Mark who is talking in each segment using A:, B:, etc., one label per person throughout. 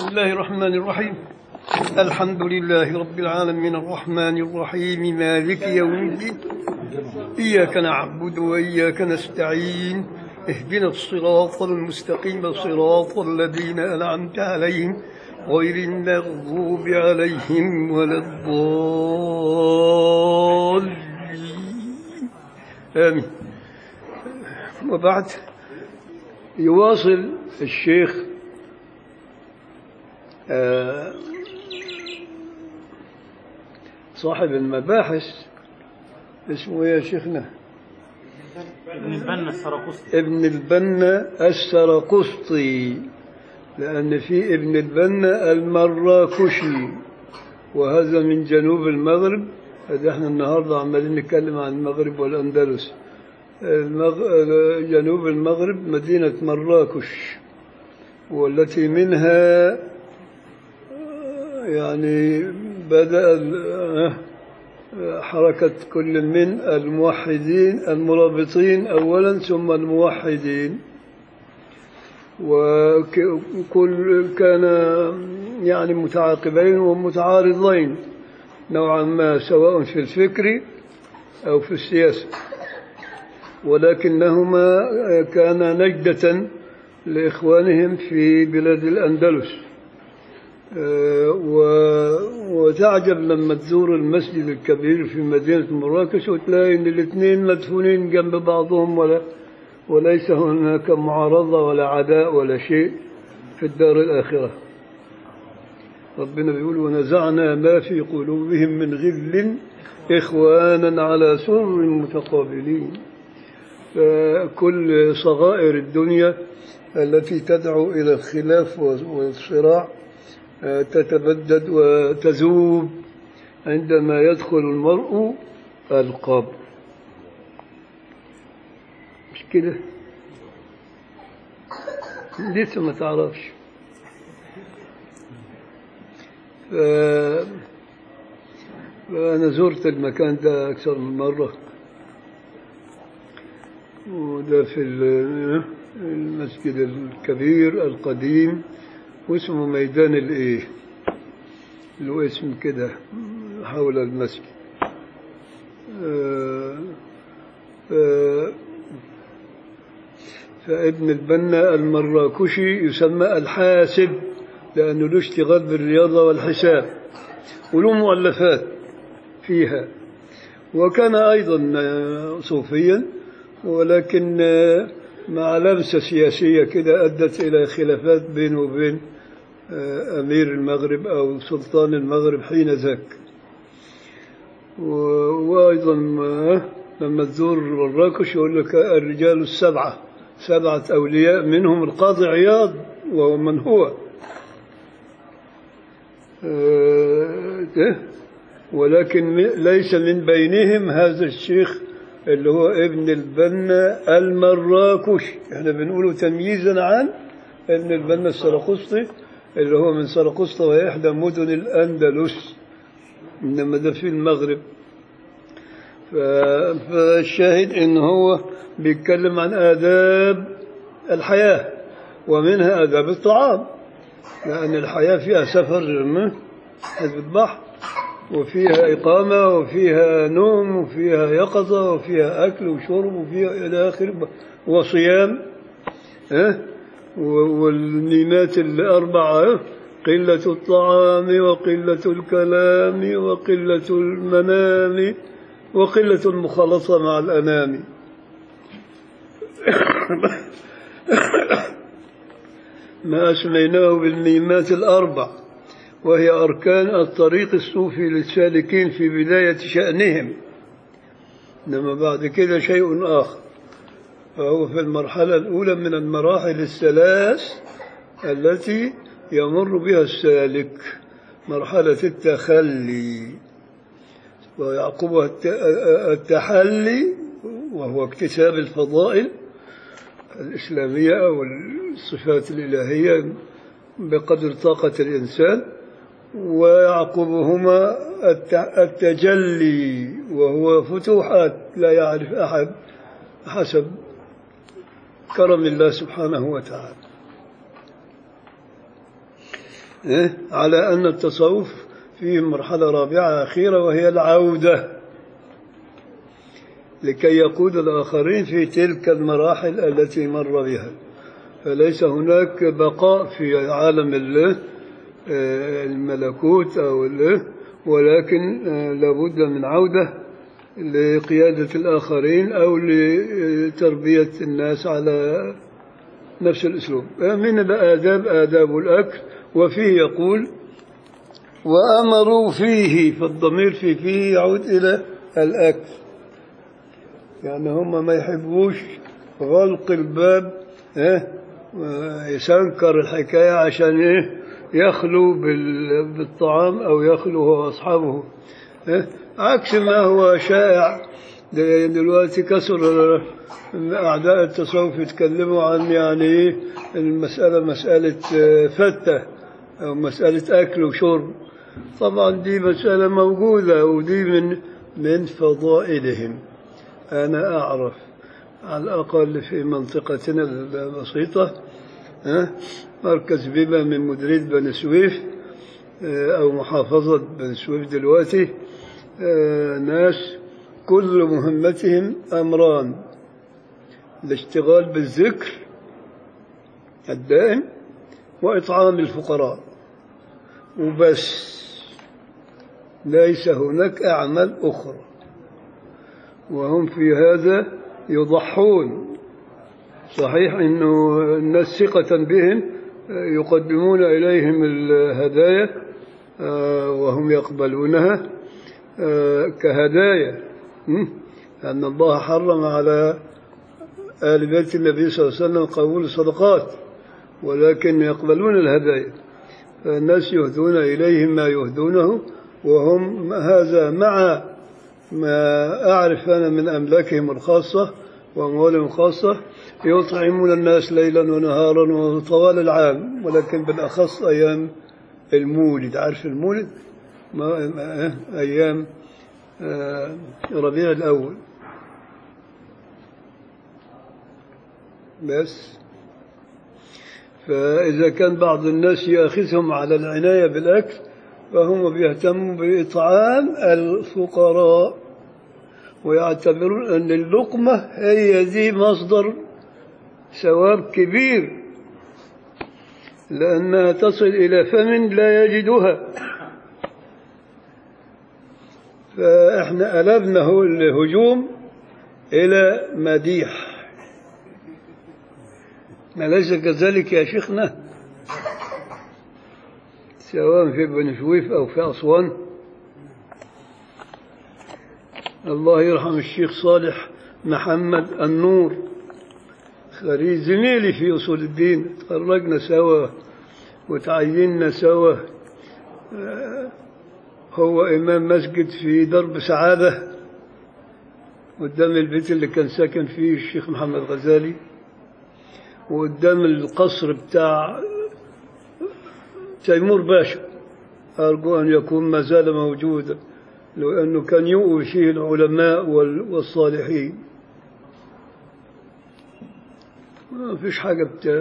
A: بسم الله الرحمن الرحيم الحمد لله رب العالمين الرحمن الرحيم مالك يوم الدين إياك نعبد وإياك نستعين اهدنا الصراط المستقيم صراط الذين أنعمت عليهم غير المغضوب عليهم ولا الضالين آمين وبعد يواصل الشيخ آه، صاحب المباحث اسمه ايه يا شيخنا
B: ابن البنا السرقسطي
A: ابن البنا السرقسطي لأن في ابن البنا المراكشي وهذا من جنوب المغرب هذا احنا النهارده عمالين نتكلم عن المغرب والأندلس المغ... جنوب المغرب مدينة مراكش والتي منها يعني بدأ ال- حركة كل من الموحدين المرابطين أولا ثم الموحدين وكل كان يعني متعاقبين ومتعارضين نوعا ما سواء في الفكر أو في السياسة ولكنهما كانا نجدة لإخوانهم في بلاد الأندلس آه، و- وتعجب لما تزور المسجد الكبير في مدينة مراكش وتلاقي إن الاثنين مدفونين جنب بعضهم ولا وليس هناك معارضة ولا عداء ولا شيء في الدار الآخرة ربنا بيقول ونزعنا ما في قلوبهم من غل إخوانا على سر متقابلين فكل صغائر الدنيا التي تدعو إلى الخلاف والصراع آه، تتبدد وتذوب عندما يدخل المرء القبر مش كده لسه ما تعرفش ف... فأنا زرت المكان ده أكثر من مرة وده في ال- المسجد الكبير القديم واسمه ميدان الايه له اسم كده حول المسجد آه، ف- فابن البنا المراكشي يسمى الحاسب لأنه له اشتغال بالرياضة والحساب وله مؤلفات فيها وكان أيضا آه، صوفيا ولكن آه، مع لمسة سياسية كده أدت إلى خلافات بينه وبين آه، أمير المغرب أو سلطان المغرب حين ذاك و- وأيضا آه، لما تزور مراكش يقول لك الرجال السبعة سبعة أولياء منهم القاضي عياض وهو من هو آه، ده ولكن م- ليس من بينهم هذا الشيخ اللي هو ابن البنا المراكشي احنا بنقوله تمييزا عن ابن البنا السرقسطي اللي هو من سرقسطة وهي إحدى مدن الأندلس إنما ده في المغرب ف- فالشاهد إن هو بيتكلم عن آداب الحياة ومنها آداب الطعام لأن الحياة فيها سفر م- حزب البحر وفيها إقامة وفيها نوم وفيها يقظة وفيها أكل وشرب وفيها إلى آخره وصيام ها و- والنيمات الأربعة قلة الطعام وقلة الكلام وقلة المنام وقلة المخالطة مع الأنام ما أسميناه بالميمات الأربع وهي أركان الطريق الصوفي للسالكين في بداية شأنهم إنما بعد كده شيء آخر فهو في المرحلة الأولى من المراحل الثلاث التي يمر بها السالك مرحلة التخلي ويعقبها الت- التحلي وهو اكتساب الفضائل الإسلامية أو الصفات الإلهية بقدر طاقة الإنسان ويعقبهما الت- التجلي وهو فتوحات لا يعرف أحد حسب كرم الله سبحانه وتعالى إيه؟ على أن التصوف فيه مرحلة رابعة أخيرة وهي العودة لكي يقود الآخرين في تلك المراحل التي مر بها فليس هناك بقاء في عالم الله آه، الملكوت أو الله ولكن آه، لابد من عودة لقيادة الآخرين أو لتربية الناس على نفس الأسلوب من الآداب آداب الأكل وفيه يقول وأمروا فيه فالضمير في فيه يعود إلى الأكل يعني هم ما يحبوش غلق الباب إيه يسنكر الحكاية عشان إيه يخلو بال- بالطعام أو يخلو هو وأصحابه إيه عكس ما هو شائع ده دلوقتي كسر أعداء التصوف يتكلموا عن يعني إيه المسألة مسألة آه، فتة أو مسألة أكل وشرب طبعا دي مسألة موجودة ودي من من فضائلهم أنا أعرف على الأقل في منطقتنا البسيطة ها، مركز بيبا من مديرية بني سويف آه، أو محافظة بني سويف دلوقتي آه، ناس كل مهمتهم أمران الاشتغال بالذكر الدائم وإطعام الفقراء وبس ليس هناك أعمال أخرى وهم في هذا يضحون صحيح أنه الناس ثقة بهم يقدمون إليهم الهدايا آه، وهم يقبلونها آه، كهدايا م? أن الله حرم على آل بيت النبي صلى الله عليه وسلم قبول الصدقات ولكن يقبلون الهدايا فالناس يهدون إليهم ما يهدونه وهم هذا مع ما أعرف أنا من أملاكهم الخاصة وأموالهم الخاصة يطعمون الناس ليلا ونهارا وطوال العام ولكن بالأخص أيام المولد عارف المولد ما ما- أيام آه، ربيع الأول بس فإذا كان بعض الناس يأخذهم على العناية بالأكل فهم بيهتموا بإطعام الفقراء ويعتبرون أن اللقمة هي دي مصدر ثواب كبير لأنها تصل إلى فم لا يجدها فإحنا قلبنا هو الهجوم إلى مديح أليس كذلك يا شيخنا سواء في بني سويف أو في أسوان الله يرحم الشيخ صالح محمد النور خريج زميلي في أصول الدين تخرجنا سوا وتعيننا سوا آه، هو إمام مسجد في درب سعادة قدام البيت اللي كان ساكن فيه الشيخ محمد غزالي وقدام القصر بتاع تيمور باشا أرجو أن يكون ما زال موجودا لو أنه كان يؤوي فيه العلماء وال- والصالحين ما فيش حاجة بتاع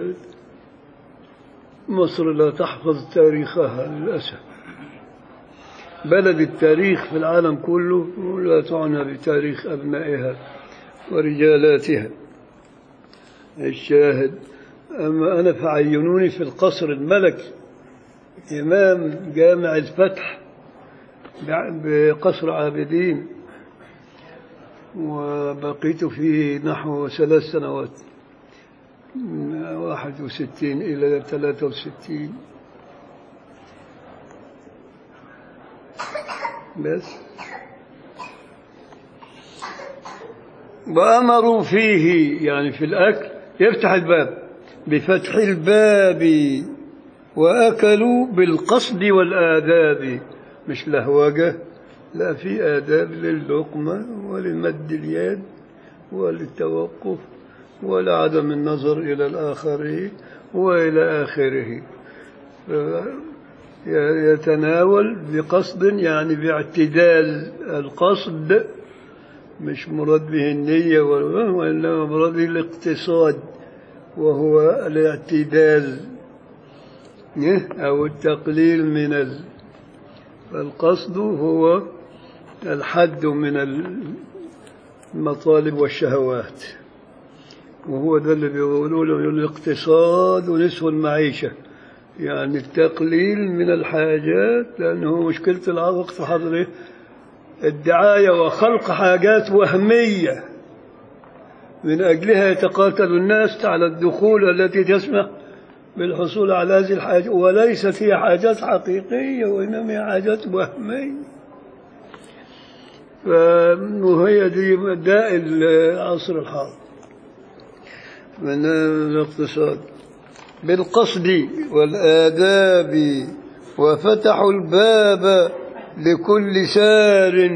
A: مصر لا تحفظ تاريخها للأسف بلد التاريخ في العالم كله لا تعنى بتاريخ أبنائها ورجالاتها الشاهد أما أنا فعينوني في القصر الملكي إمام جامع الفتح بع- بقصر عابدين وبقيت فيه نحو ثلاث سنوات من واحد وستين إلى ثلاثة وستين بس وأمروا فيه يعني في الأكل يفتح الباب بفتح الباب وأكلوا بالقصد والآداب مش لهوجة لا في آداب للقمة ولمد اليد وللتوقف ولعدم النظر إلى الآخر وإلى آخره يتناول بقصد يعني باعتدال القصد مش مراد به النية وإنما مراد به الاقتصاد وهو الاعتدال إيه؟ أو التقليل من ال... فالقصد هو الحد من المطالب والشهوات وهو ده اللي بيقولوا له الاقتصاد ونصف المعيشة يعني التقليل من الحاجات لأنه مشكلة الوقت حضره الدعاية وخلق حاجات وهمية من أجلها يتقاتل الناس على الدخول التي تسمح بالحصول على هذه الحاجة وليست هي حاجات حقيقية وإنما هي حاجات وهمية وهي دي داء العصر الحاضر من الاقتصاد بالقصد والآداب وفتحوا الباب لكل سار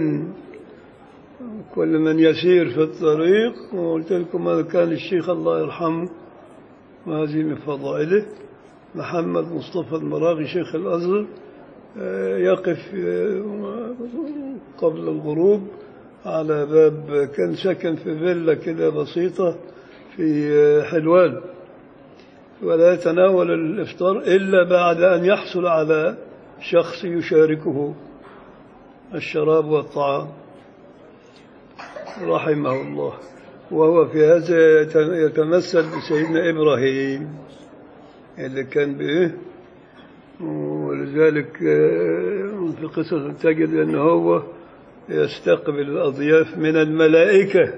A: كل من يسير في الطريق وقلت لكم هذا كان الشيخ الله يرحمه وهذه من فضائله محمد مصطفى المراغي شيخ الأزهر يقف قبل الغروب على باب كان سكن في فيلا كده بسيطة في حلوان ولا يتناول الإفطار إلا بعد أن يحصل على شخص يشاركه الشراب والطعام رحمه الله وهو في هذا يتمثل بسيدنا إبراهيم اللي كان بإيه ولذلك في قصة تجد أنه هو يستقبل الأضياف من الملائكة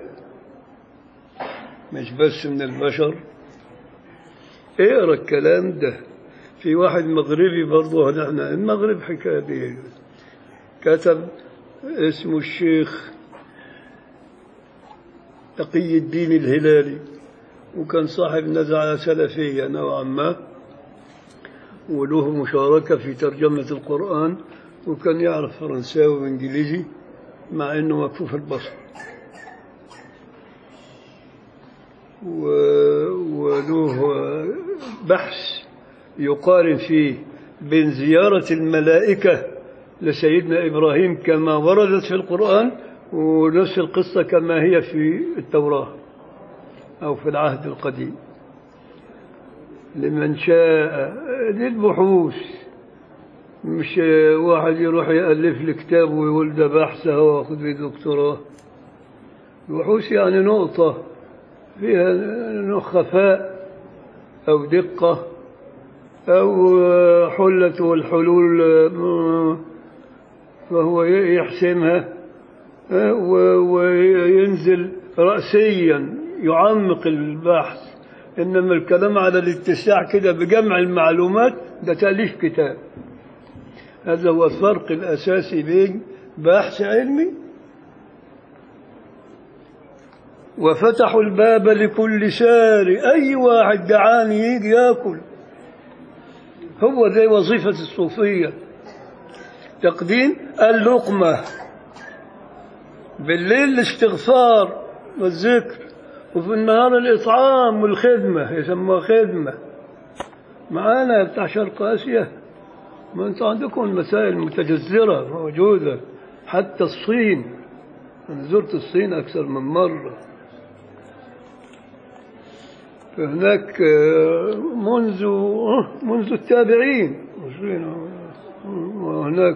A: مش بس من البشر اقرا الكلام ده في واحد مغربي برضه نحن المغرب حكاية دي كتب اسمه الشيخ تقي الدين الهلالي وكان صاحب نزعة سلفية نوعا ما وله مشاركة في ترجمة القرآن وكان يعرف فرنساوي وإنجليزي مع أنه مكفوف البصر وله بحث يقارن فيه بين زيارة الملائكة لسيدنا إبراهيم كما وردت في القرآن ونفس القصة كما هي في التوراة أو في العهد القديم لمن شاء دي البحوث مش واحد يروح يألف لي كتاب ويقول ده بحث هو واخد فيه دكتوراه البحوث يعني نقطة فيها نوع خفاء أو دقة أو حلة والحلول فهو يحسمها وينزل رأسيا يعمق البحث إنما الكلام على الاتساع كده بجمع المعلومات ده تأليف كتاب هذا هو الفرق الأساسي بين بحث علمي وفتحوا الباب لكل سار أي واحد جعان يجي ياكل هو زي وظيفة الصوفية تقديم اللقمة بالليل الاستغفار والذكر وفي النهار الإطعام والخدمة يسموها خدمة معانا بتاع شرق آسيا ما أنتم عندكم المسائل المتجذرة موجودة حتى الصين أنا زرت الصين أكثر من مرة فهناك منذ منذ التابعين وهناك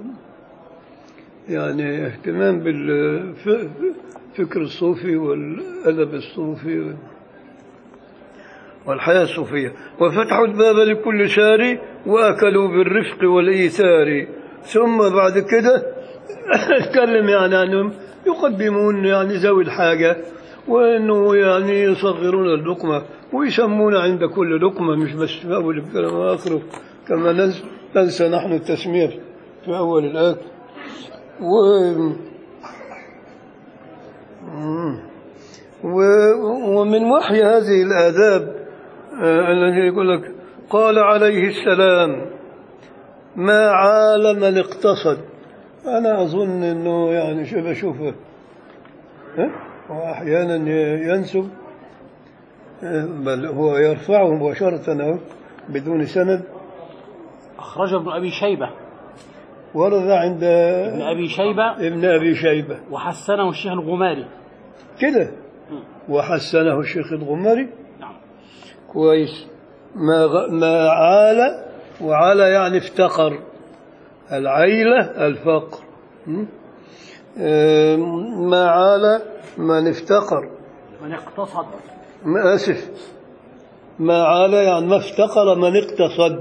A: يعني اهتمام بالفكر الصوفي والأدب الصوفي والحياة الصوفية وفتحوا الباب لكل ساري وأكلوا بالرفق والإيثار ثم بعد كده اتكلم يعني عنهم يقدمون يعني ذوي الحاجة وأنه يعني يصغرون اللقمة ويسمون عند كل لقمة مش بس في أول الكلام وآخره كما ننسى نحن التسمية في أول الآكل و... و... ومن وحي هذه الآداب آه الذي يقول لك قال عليه السلام ما عال من اقتصد أنا أظن أنه يعني شوف أشوفه وأحيانا ينسب بل هو يرفعه مباشرة بدون سند
B: أخرجه ابن أبي شيبة
A: ورد عند
B: ابن أبي شيبة
A: ابن أبي شيبة
B: وحسنه الشيخ الغماري
A: كده وحسنه الشيخ الغماري
B: نعم
A: كويس ما غ... ما عال وعلى يعني افتقر العيلة الفقر م? آه، ما عال من افتقر
B: من اقتصد
A: ما آسف ما عال يعني ما افتقر من اقتصد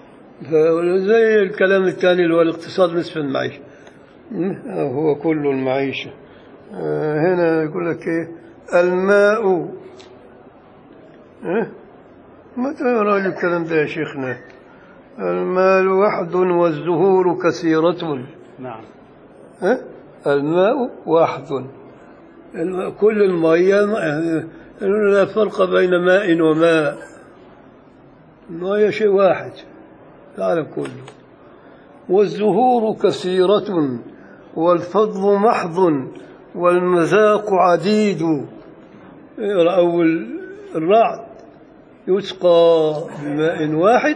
A: زي الكلام الثاني اللي هو الاقتصاد نصف المعيشة م? هو كل المعيشة آه، هنا يقول لك ايه الماء ها؟ ما ترى الكلام ده يا شيخنا المال وحد والزهور كثيرة
B: نعم
A: ها؟ الماء واحد الماء كل المية ما- لا فرق بين ماء وماء المية شيء واحد العالم كله والزهور كثيرة والفضل محض والمذاق عديد أو الرعد يسقى بماء واحد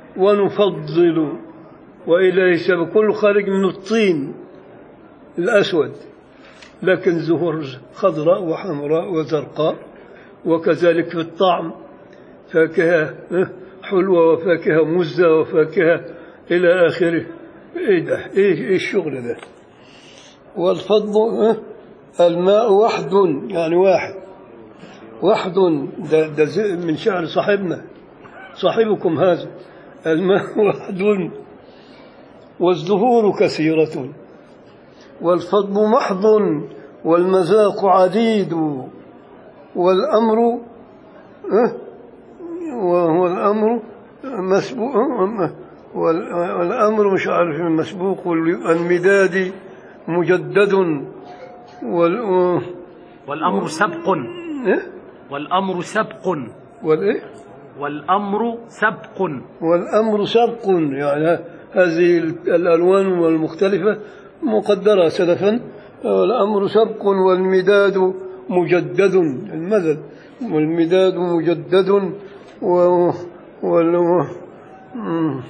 A: ونفضل وإليه سبب كل خارج من الطين الأسود لكن زهور خضراء وحمراء وزرقاء وكذلك في الطعم فاكهة اه، حلوة وفاكهة مزة وفاكهة إلى آخره إيه ده إيه, إيه الشغل ده والفضل اه، الماء وحد يعني واحد وحد ده, ده زي- من شعر صاحبنا صاحبكم هذا الماء وحد والزهور كثيرة والفضل محض والمذاق عديد والأمر أه؟ وهو الأمر مسبوق وال- والأمر مش عارف مسبوق المداد مجدد وال
B: والأمر سبق
A: إيه؟
B: والأمر سبق
A: والإيه؟
B: والأمر سبق
A: والأمر سبق يعني هذه الألوان المختلفة مقدرة سلفا والأمر سبق والمداد مجدد المدد والمداد مجدد و وال مم.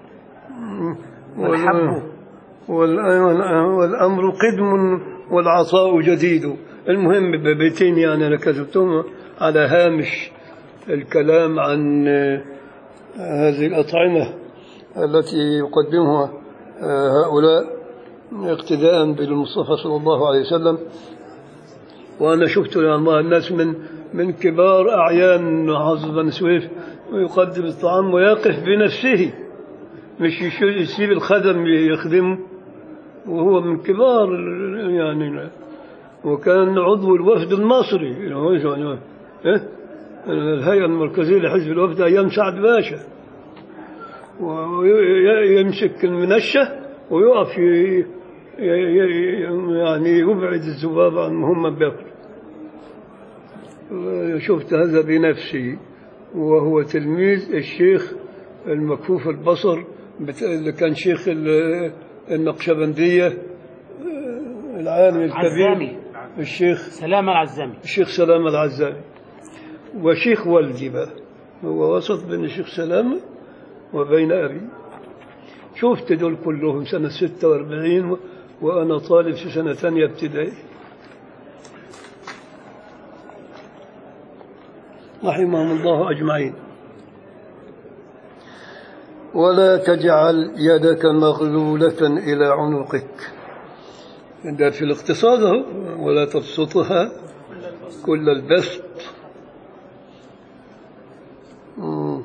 B: والحب.
A: وال- والأمر قدم والعطاء جديد المهم ببيتين يعني أنا كتبتهم على هامش الكلام عن آه، هذه الأطعمة التي يقدمها آه، هؤلاء اقتداء بالمصطفى صلى الله عليه وسلم وأنا شفت يعني الناس من من كبار أعيان حافظ بن سويف ويقدم الطعام ويقف بنفسه مش يش- يسيب الخدم يخدمه وهو من كبار ال- يعني وكان عضو الوفد المصري يعني هو يعني إيه؟ الهيئة المركزية لحزب الوفد أيام سعد باشا ويمسك المنشة ويقف ي- ي- ي- يعني يبعد الذباب عن هم بياكلوا شفت هذا بنفسي وهو تلميذ الشيخ المكفوف البصر بت- اللي كان شيخ ال- النقشبندية العالم الكبير
B: عزامي
A: الشيخ
B: سلام العزامي
A: الشيخ سلام العزامي وشيخ والدي بقى هو وسط بين الشيخ سلامة وبين أبي شفت دول كلهم سنة 46 و- وأنا طالب في سنة ثانية ابتدائي رحمهم الله أجمعين ولا تجعل يدك مغلولة إلى عنقك ده في الاقتصاد أهو، ولا تبسطها كل البسط مم.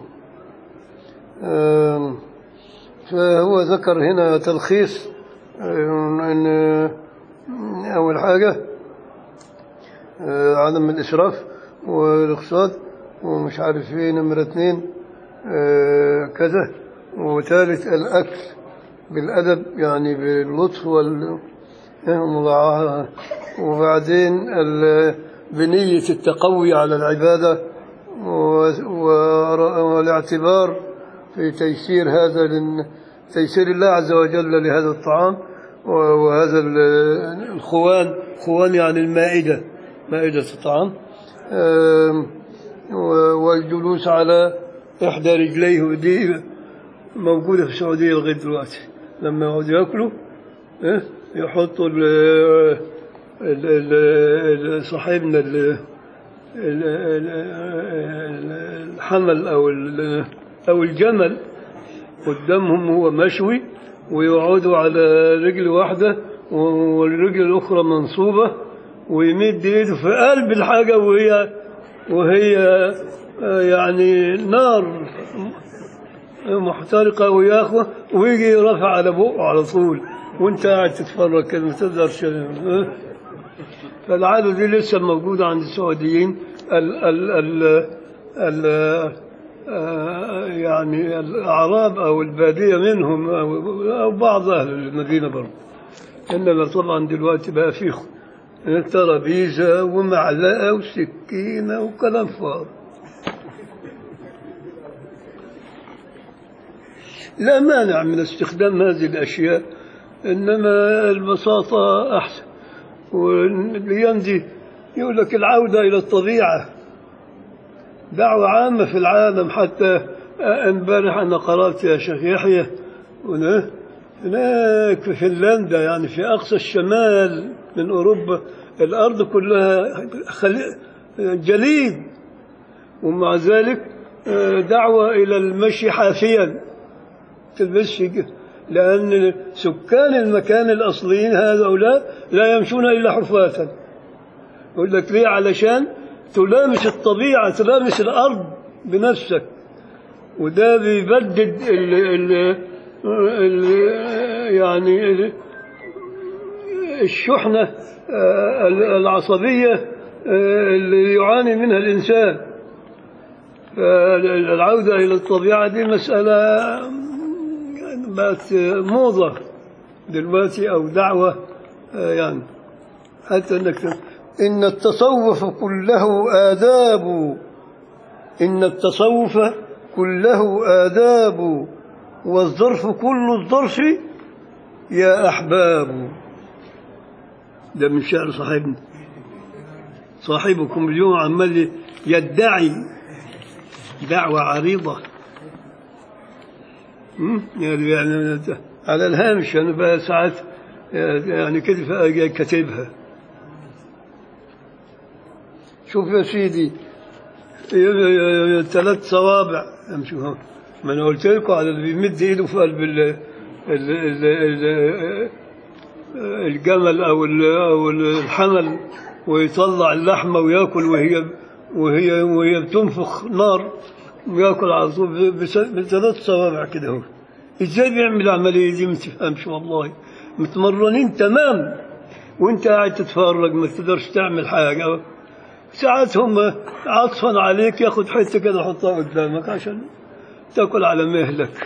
A: آم، فهو ذكر هنا تلخيص آم، ان اول حاجه آه، عدم الاسراف والاقتصاد ومش عارف ايه نمره اثنين آه، كذا وثالث الاكل بالادب يعني باللطف وال المضاعفة. وبعدين ال- بنية التقوي على العبادة و- و- والاعتبار في تيسير هذا لل- تيسير الله عز وجل لهذا الطعام و- وهذا ال- الخوان خوان يعني المائدة مائدة الطعام آم، و- والجلوس على إحدى رجليه ودي موجودة في السعودية لغاية دلوقتي لما يقعدوا ياكلوا إيه؟ يحطوا ال ال- ال- ال- صاحبنا ال- ال- ال- الحمل أو ال- أو الجمل قدامهم هو مشوي ويقعدوا على رجل واحدة والرجل الأخرى منصوبة ويمد إيده في قلب الحاجة وهي وهي آه، يعني نار محترقة وياخذ ويجي رافع على بقه على طول وانت قاعد تتفرج كده ما تقدرش اه؟ فالعادة دي لسه موجودة عند السعوديين ال ال ال ال آه، يعني الأعراب أو البادية منهم أو أو بعض أهل المدينة برضه إنما طبعا دلوقتي بقى فيه ترابيزة ومعلقة وسكينة وكلام فاضي لا مانع من استخدام هذه الأشياء إنما البساطة أحسن والأيام دي يقول لك العودة إلى الطبيعة دعوة عامة في العالم حتى امبارح أنا قرأت يا شيخ يحيى هنا- هناك في فنلندا يعني في أقصى الشمال من أوروبا الأرض كلها خلي- جليد ومع ذلك آه، دعوة إلى المشي حافيا تلبسش ج- لأن سكان المكان الأصليين هؤلاء لا يمشون إلا حفاة يقول لك ليه علشان تلامس الطبيعة تلامس الأرض بنفسك وده بيبدد ال ال ال يعني ال الشحنة آه، العصبية آه، اللي يعاني منها الإنسان فالعودة إلى الطبيعة دي مسألة بقت موضة دلوقتي أو دعوة آه، يعني حتى أنك ت- إن التصوف كله آداب إن التصوف كله آداب والظرف كل الظرف يا أحباب ده من شعر صاحبنا صاحبكم اليوم عمال يدعي دعوة عريضة م? يعني يعني على الهامش أنا بقى ساعات يعني كده أجي كاتبها شوف يا سيدي ثلاث صوابع امشي هون ما انا قلت لكم على اللي بيمد ايده في قلب ال ال ال ال الجمل او ال- او الحمل ويطلع اللحمه وياكل وهي وهي وهي بتنفخ نار وياكل على طول بس- بثلاث صوابع كده هو ازاي بيعمل العمليه دي ما تفهمش والله متمرنين تمام وانت قاعد تتفرج ما تقدرش تعمل حاجه ساعات هم عطفا عليك ياخد حته كده يحطها قدامك عشان تاكل على مهلك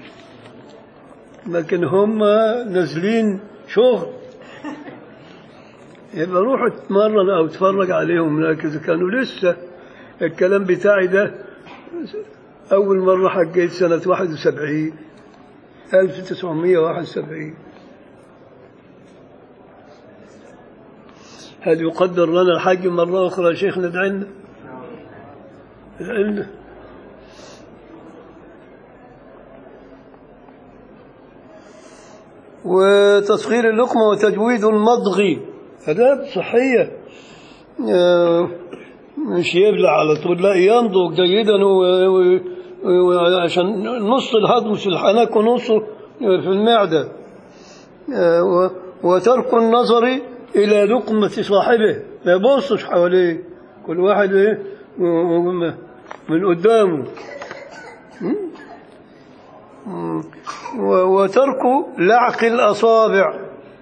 A: لكن هم نازلين شغل يبقى روح اتمرن او اتفرج عليهم هناك اذا كانوا لسه الكلام بتاعي ده اول مره حجيت سنه 71 1971 هل يقدر لنا الحج مرة أخرى يا شيخنا ادعي لنا ادعي لنا وتصغير اللقمة وتجويد المضغ آداب صحية آه، مش يبلع على طول لا ينضغ جيدا و- و- و- عشان نص الهضم في الحنك ونصه في المعدة آه، و- وترك النظر إلى لقمة صاحبه ما يبصش حواليه كل واحد إيه و- و- من قدامه م? م. و- وترك لعق الأصابع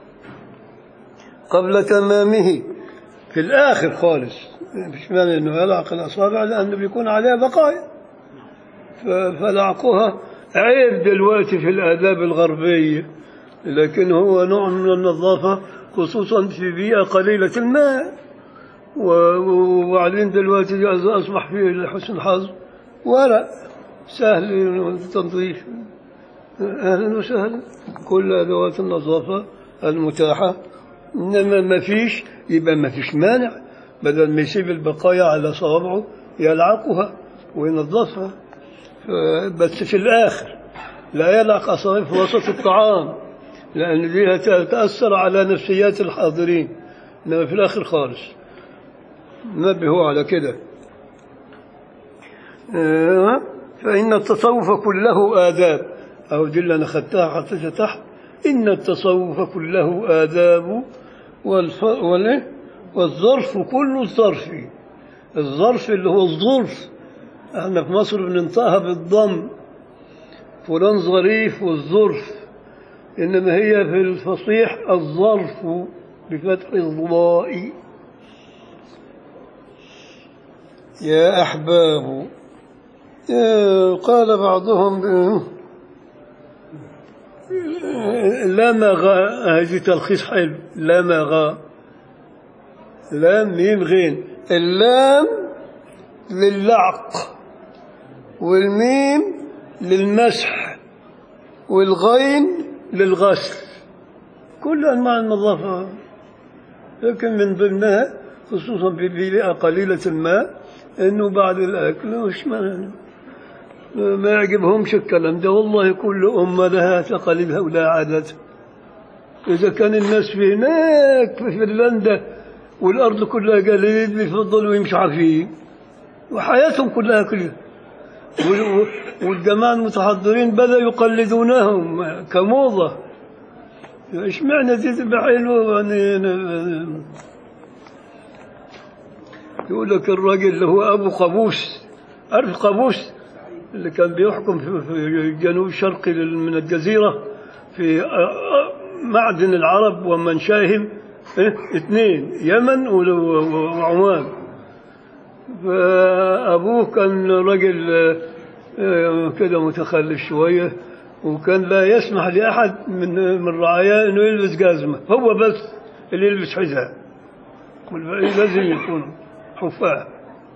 A: قبل تمامه في الآخر خالص مش معنى إنه يلعق الأصابع لأنه بيكون عليها بقايا ف- فلعقها عيب دلوقتي في الآداب الغربية لكن هو نوع من النظافة خصوصا في بيئة قليلة الماء و- وبعدين دلوقتي أصبح فيه لحسن الحظ ورق سهل التنظيف أهلا وسهلا كل أدوات النظافة المتاحة إنما ما فيش يبقى ما فيش مانع بدل ما يسيب البقايا على صوابعه يلعقها وينظفها ف- بس في الآخر لا يلعق أصابعه في وسط الطعام لأن دي هتأثر على نفسيات الحاضرين إنما في الآخر خالص نبهوا على كده آه، فإن التصوف كله آداب أو دي اللي أنا خدتها حطيتها تحت إن التصوف كله آداب والف... والإيه؟ والظرف كله ظرفي الظرف اللي هو الظرف احنا في مصر بننطقها بالضم فلان ظريف والظرف إنما هي في الفصيح الظرف بفتح الضاء يا أحباب آه، قال بعضهم آه، لا مغى هذه تلخيص حلو لا مغى لام ميم غين اللام للعق والميم للمسح والغين للغسل كل أنواع النظافة لكن من ضمنها خصوصا في بيئة قليلة الماء انه بعد الاكل وش ما ما يعجبهمش الكلام ده والله كل امه لها تقاليدها ولا عاداتها اذا كان الناس في هناك في فنلندا والارض كلها جليد بيفضلوا يمشوا عارفين وحياتهم كلها كده وال- والجماعه المتحضرين بدأوا يقلدونهم كموضه ايش معنى دي تبقى حلوه يعني يقول لك الراجل اللي هو ابو قابوس عارف قابوس اللي كان بيحكم في في الجنوب الشرقي لل- من الجزيره في آه، آه، معدن العرب ومنشاهم إيه؟ اثنين يمن و- و- وعمان فابوه كان راجل آه، آه، كده متخلف شويه وكان لا يسمح لاحد من من رعاياه انه يلبس جزمه هو بس اللي يلبس حذاء والباقي لازم يكون حفاة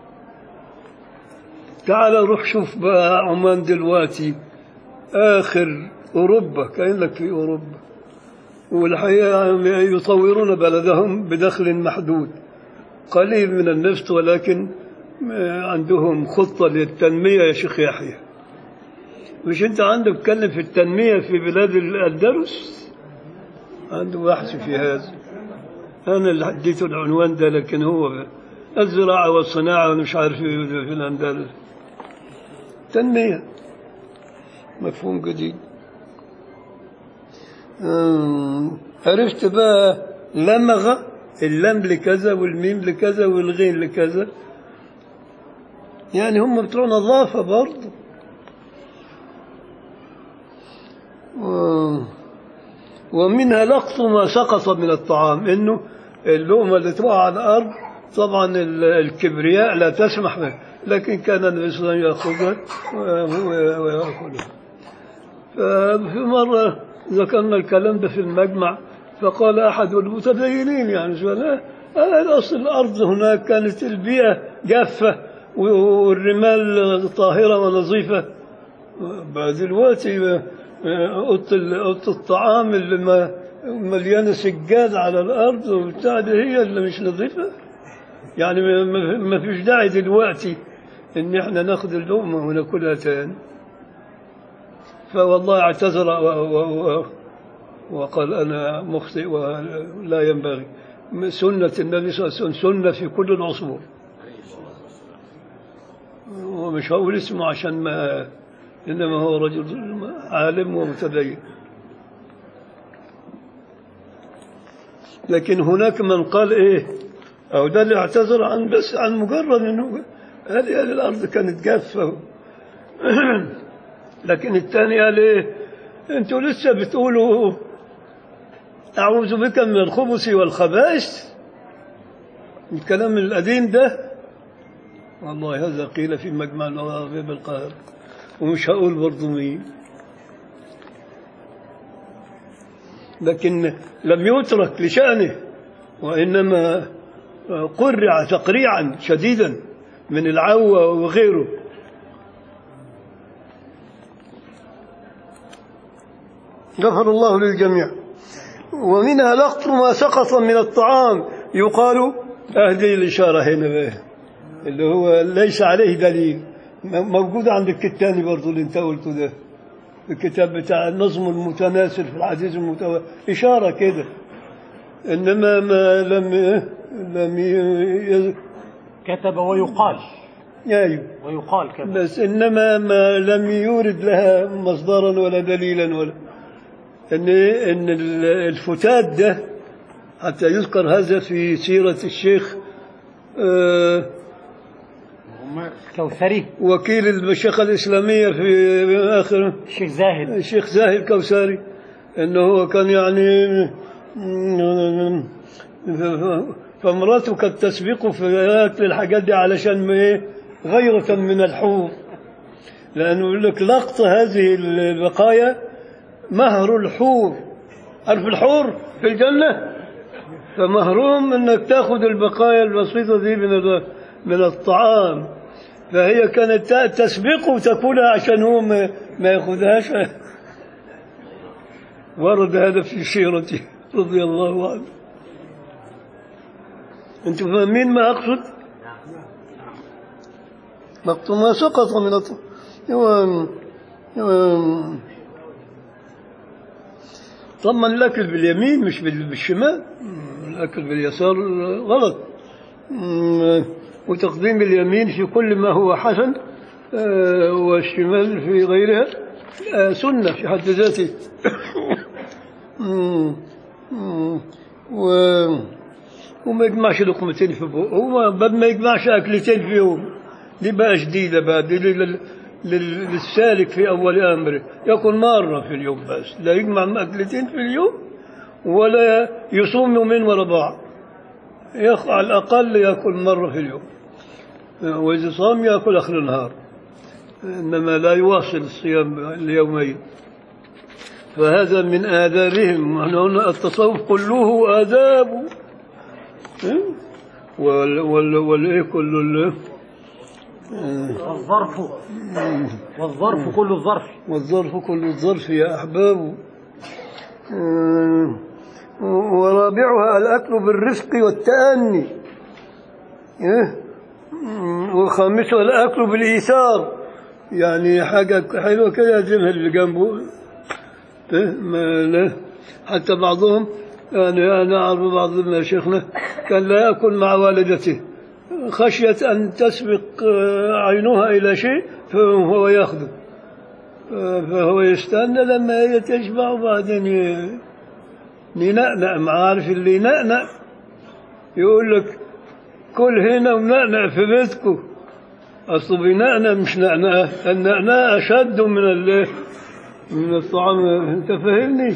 A: تعال روح شوف بقى عمان دلوقتي آخر أوروبا كأنك في أوروبا والحقيقة يطورون بلدهم بدخل محدود قليل من النفط ولكن عندهم خطة للتنمية يا شيخ يحيى مش انت عندك تتكلم في التنمية في بلاد الأندلس عنده بحث في هذا أنا اللي اديته العنوان ده لكن هو الزراعة والصناعة وأنا مش عارف إيه في الأندلس تنمية مفهوم جديد أمم، عرفت بقى لمغة اللام لكذا والميم لكذا والغين لكذا يعني هم بتوع نظافة برضه و- ومنها لقط ما سقط من الطعام انه اللقمه اللي تقع على الارض طبعا ال- الكبرياء لا تسمح به لكن كان النبي صلى الله عليه وسلم ياخذها وهو- وياكلها ففي مره ذكرنا الكلام ده في المجمع فقال احد المتدينين يعني سؤال آه اصل الارض هناك كانت البيئه جافه والرمال طاهره ونظيفه بعد دلوقتي اوضه ال- أوضة الطعام اللي ما مليانه سجاد على الارض وبتاع دي هي اللي مش نظيفه يعني ما- ما ما فيش داعي دلوقتي ان احنا ناخذ اللقمه وناكلها تاني فوالله اعتذر و و و وقال انا مخطئ ولا ينبغي سنه النبي صلى الله عليه وسلم سنه في كل العصور ومش هقول اسمه عشان ما إنما هو رجل عالم ومتدين لكن هناك من قال إيه أو ده اللي اعتذر عن بس عن مجرد إنه هذه هذه الأرض كانت جافة لكن الثاني قال إيه أنتوا لسه بتقولوا أعوذ بك من الخبث والخبائث الكلام القديم ده والله هذا قيل في مجمع النواب بالقاهرة ومش هقول برضه مين لكن لم يترك لشأنه وإنما قرع تقريعا شديدا من العوة وغيره غفر الله للجميع ومنها لقط ما سقط من الطعام يقال أهدي الإشارة هنا بقى اللي هو ليس عليه دليل موجود عند الكتاني برضو اللي انت قلته ده الكتاب بتاع النظم المتناسل في الحديث المتواتر إشارة كده إنما ما لم لم ي-
B: كتب ويقال
A: أيوه
B: ويقال كذا
A: بس إنما ما لم يورد لها مصدرا ولا دليلا ولا إن إن الفتات ده حتى يذكر هذا في سيرة الشيخ آه،
B: كوثري
A: وكيل المشيخة الإسلامية في آخر
B: الشيخ زاهد
A: الشيخ زاهي الكوثري انه هو كان يعني فمراته كانت تسبقه في اكل الحاجات دي علشان ما ايه غيرة من الحور لانه يقول لك لقط هذه البقايا مهر الحور عارف الحور في الجنة فمهروم انك تاخذ البقايا البسيطة دي من ال- من الطعام فهي كانت تسبقه وتاكلها عشان هو ما, ما ياخذهاش ورد هذا في سيرته رضي الله عنه انتم فاهمين ما اقصد وقت ما سقط من الط... يوم يوم طبعا الاكل باليمين مش بال- بالشمال الاكل باليسار غلط مم، وتقديم اليمين في كل ما هو حسن آه، والشمال في غيرها آه، سنه في حد ذاته مم. مم. و... وما يجمعش لقمتين في بقه هو بل ما يجمعش أكلتين في يوم دي بقى جديدة بقى دي لل... لل... للسالك في أول أمره يأكل مرة في اليوم بس لا يجمع أكلتين في اليوم ولا يصوم يومين ورا بعض يخ... على الأقل يأكل مرة في اليوم وإذا صام يأكل آخر النهار إنما لا يواصل الصيام اليومين فهذا من آدابهم ونحن هنا التصوف كله آداب إيه؟ وال وال والإيه كل ال-
B: والظرف والظرف كل الظرف
A: والظرف كل الظرف يا أحباب آه، ورابعها الأكل بالرفق والتأني إيه؟ وخامسها الأكل بالإيثار يعني حاجة حلوة كده يلزمها اللي جنبه إيه؟ ما لا حتى بعضهم يعني أنا أعرف بعض مشايخنا كان لا يأكل مع والدته خشية أن تسبق آه، عينها إلى شيء فهو يأخذه فهو يستنى لما هي تشبع وبعدين ي- ينقنق ما عارف اللي ينقنق يقول لك كل هنا ونقنق في بيتكم أصله بينقنق مش نقنقة النقنقة أشد من ال من الطعام أنت فاهمني؟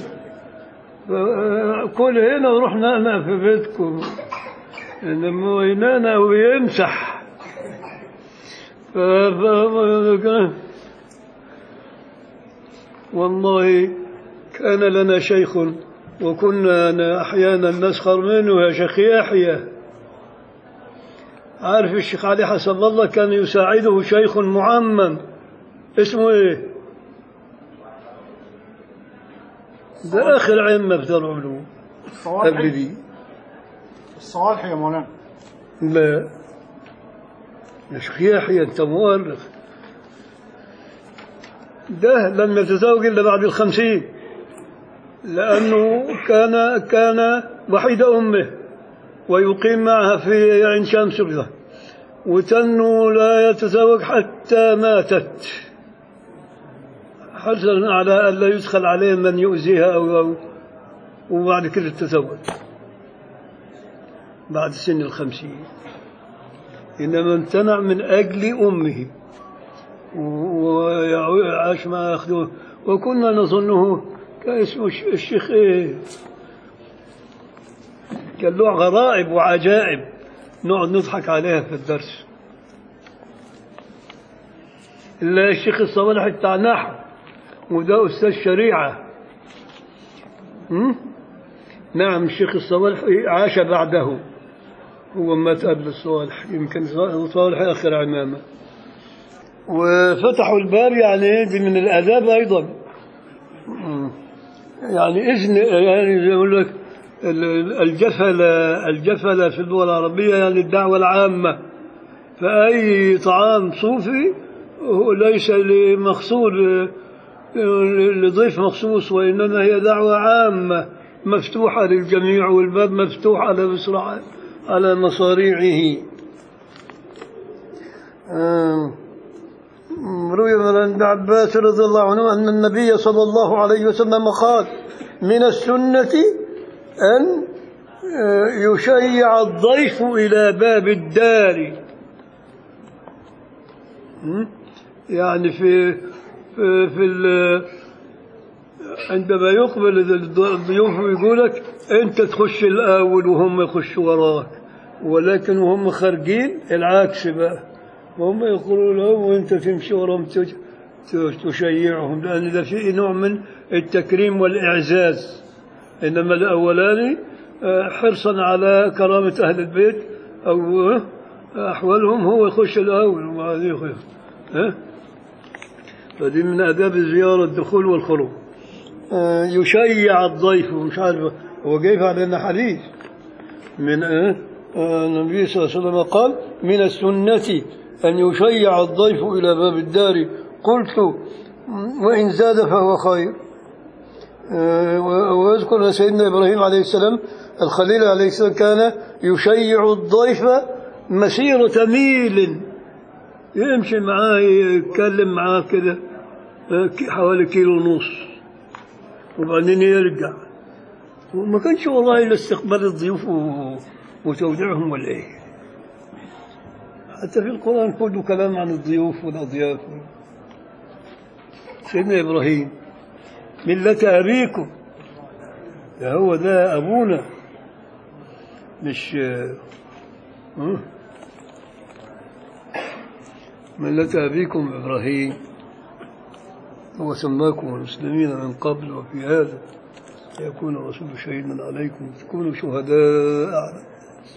A: ف- كل هنا وروح نقنق في بيتكم إنما هو ينقنق ويمسح ف... ف... والله كان لنا شيخ وكنا أحيانا نسخر منه يا شيخ يحيى عارف الشيخ علي حسب الله كان يساعده شيخ معمم اسمه ايه ده اخر عمة في دار العلوم قبل
C: الصوالح
A: دي
C: الصوالح يا مولانا
A: لا يا شيخ يحيى انت مؤرخ ده لم يتزوج الا بعد الخمسين لانه كان كان وحيد امه ويقيم معها في عين شمس رضا وتنو لا يتزوج حتى ماتت حرصا على أن لا يدخل عليه من يؤذيها أو, أو وبعد كده تزوج بعد سن الخمسين إنما امتنع من أجل أمه وعاش ما أخذوه وكنا نظنه كان اسمه الش- الشيخ إيه كان له غرائب وعجائب نقعد نضحك عليها في الدرس إلا الشيخ الصالح بتاع نحو وده أستاذ شريعة م? نعم الشيخ الصالح عاش بعده هو مات قبل الصالح يمكن صالح آخر عمامة وفتحوا الباب يعني دي من الآداب أيضا م. يعني إذن يعني زي ما يقول لك ال- الجفل الجفل في اللغة العربية يعني الدعوة العامة فأي طعام صوفي هو ليس لمقصود لضيف مخصوص وإنما هي دعوة عامة مفتوحة للجميع والباب مفتوح على مصراع على مصاريعه آم، روي من ابن عباس رضي الله عنه أن النبي صلى الله عليه وسلم قال من السنة أن آه، يشيع الضيف إلى باب الدار م? يعني في في, في ال- عندما يقبل الضيوف ويقول لك أنت تخش الأول وهم يخشوا وراك ولكن وهم خارجين العكس بقى وهم يقولوا لهم وأنت تمشي وراهم تج- تشيعهم لأن ده فيه نوع من التكريم والإعزاز إنما الأولاني آه، حرصا على كرامة أهل البيت أو آه، أحوالهم هو يخش الأول وبعدين يخش ها فدي من آداب الزيارة الدخول والخروج آه، يشيع الضيف مش عارف هو جايب علينا حديث من آه، آه، النبي صلى الله عليه وسلم قال من السنة أن يشيع الضيف إلى باب الدار قلت وإن زاد فهو خير آه، و- ويذكر سيدنا إبراهيم عليه السلام الخليل عليه السلام كان يشيع الضيف مسيرة ميل يمشي معاه يتكلم معاه كده آه، حوالي كيلو ونص وبعدين يرجع وما كانش والله إلا استقبال الضيوف و- وتوديعهم ولا إيه حتى في القرآن كله كلام عن الضيوف والأضياف سيدنا إبراهيم ملة أبيكم ده هو ده أبونا مش آه، آه. ملة أبيكم إبراهيم هو سماكم المسلمين من قبل وفي هذا ليكون الرسول شهيدا عليكم تكونوا شهداء على الناس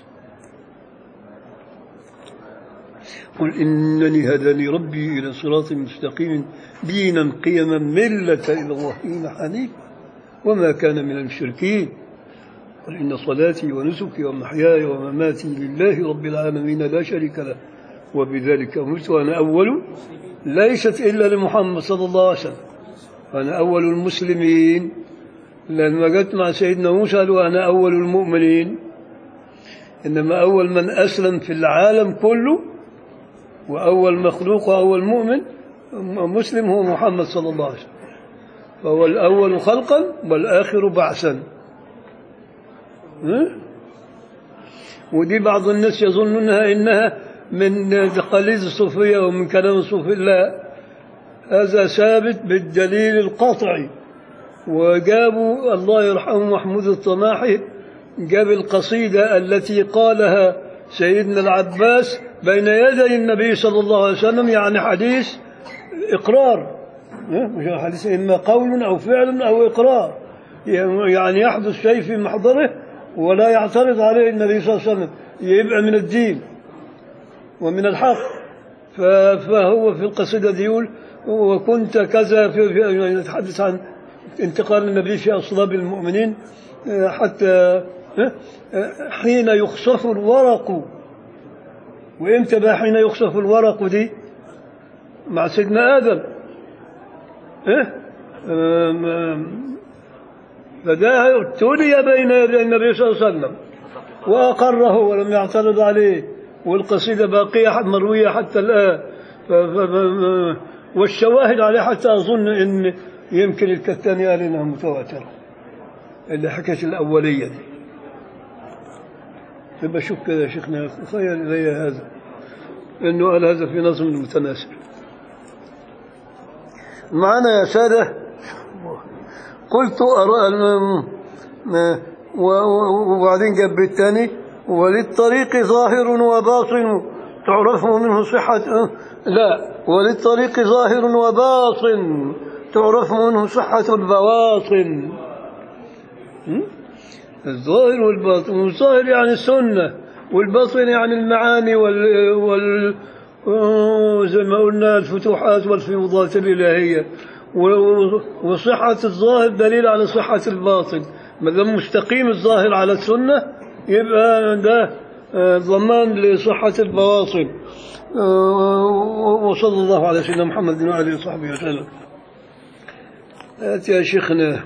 A: قل إنني هداني ربي إلى صراط مستقيم دينا قيما ملة إبراهيم حنيفا وما كان من المشركين قل إن صلاتي ونسكي ومحياي ومماتي لله رب العالمين لا شريك له وبذلك أمرت وأنا أول ليست إلا لمحمد صلى الله عليه وسلم أنا أول المسلمين لما جت مع سيدنا موسى قالوا أنا أول المؤمنين إنما أول من أسلم في العالم كله وأول مخلوق وأول مؤمن مسلم هو محمد صلى الله عليه وسلم فهو الأول خلقا والآخر بعثا ها؟ ودي بعض الناس يظنونها إنها من تقاليد الصوفية ومن كلام الصوفية لا هذا ثابت بالدليل القطعي وجابوا الله يرحمه محمود الطماحي جاب القصيدة التي قالها سيدنا العباس بين يدي النبي صلى الله عليه وسلم يعني حديث إقرار ها؟ مش حديث إما قول أو فعل أو إقرار يعني يحدث شيء في محضره ولا يعترض عليه النبي صلى الله عليه وسلم يبقى من الدين ومن الحق ف- فهو في القصيدة دي يقول وكنت كذا في في- يعني يتحدث عن انتقال النبي في أصلاب المؤمنين آه، حتى آه، آه، حين يخصف الورق وإمتى بقى حين يخصف الورق دي مع سيدنا آدم إيه؟ آم، آم، فده ابتلي بين يدي النبي صلى الله عليه وسلم وأقره ولم يعترض عليه والقصيدة باقية مروية حتى الآن ف- ف- ف- والشواهد عليه حتى أظن أن يمكن الكتاني قال إنها متواترة اللي حكت الأولية دي يبقى شوف كذا يا شيخنا تخيل إلي هذا أنه قال هذا في نظم المتناسب معنا يا سادة قلت أرى الم- ما- و- و- وبعدين جاب الثاني وللطريق ظاهر وباطن تعرف منه صحة أه، لا وللطريق ظاهر وباطن تعرف منه صحة البواطن م? الظاهر والباطن والظاهر يعني السنة والباطن يعني المعاني وال, وال... آه، زي ما قلنا الفتوحات والفيوضات الإلهية و- وصحة الظاهر دليل على صحة الباطن ما دام مستقيم الظاهر على السنة يبقى ده آه، ضمان لصحة البواطن آه، وصلى الله على سيدنا محمد وعلى وصحبه وسلم هات يا شيخنا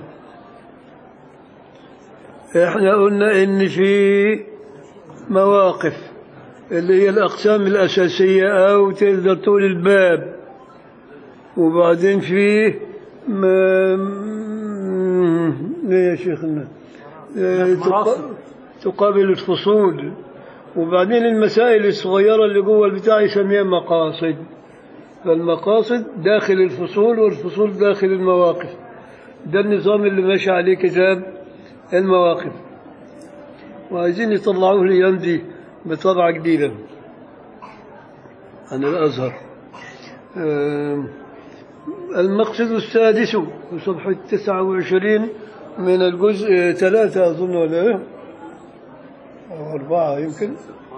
A: احنا قلنا ان في مواقف اللي هي الأقسام الأساسية أو تقدر تقول الباب وبعدين فيه ما ليه يا شيخنا آه،
B: مراسم.
A: تقابل الفصول وبعدين المسائل الصغيرة اللي جوه البتاع يسميها مقاصد فالمقاصد داخل الفصول والفصول داخل المواقف ده النظام اللي ماشي عليه كتاب المواقف وعايزين يطلعوه لي عندي بطبعة جديدة عن الأزهر آم، المقصد السادس في صفحة 29 من الجزء ثلاثة أظن ولا إيه؟ أو أربعة يمكن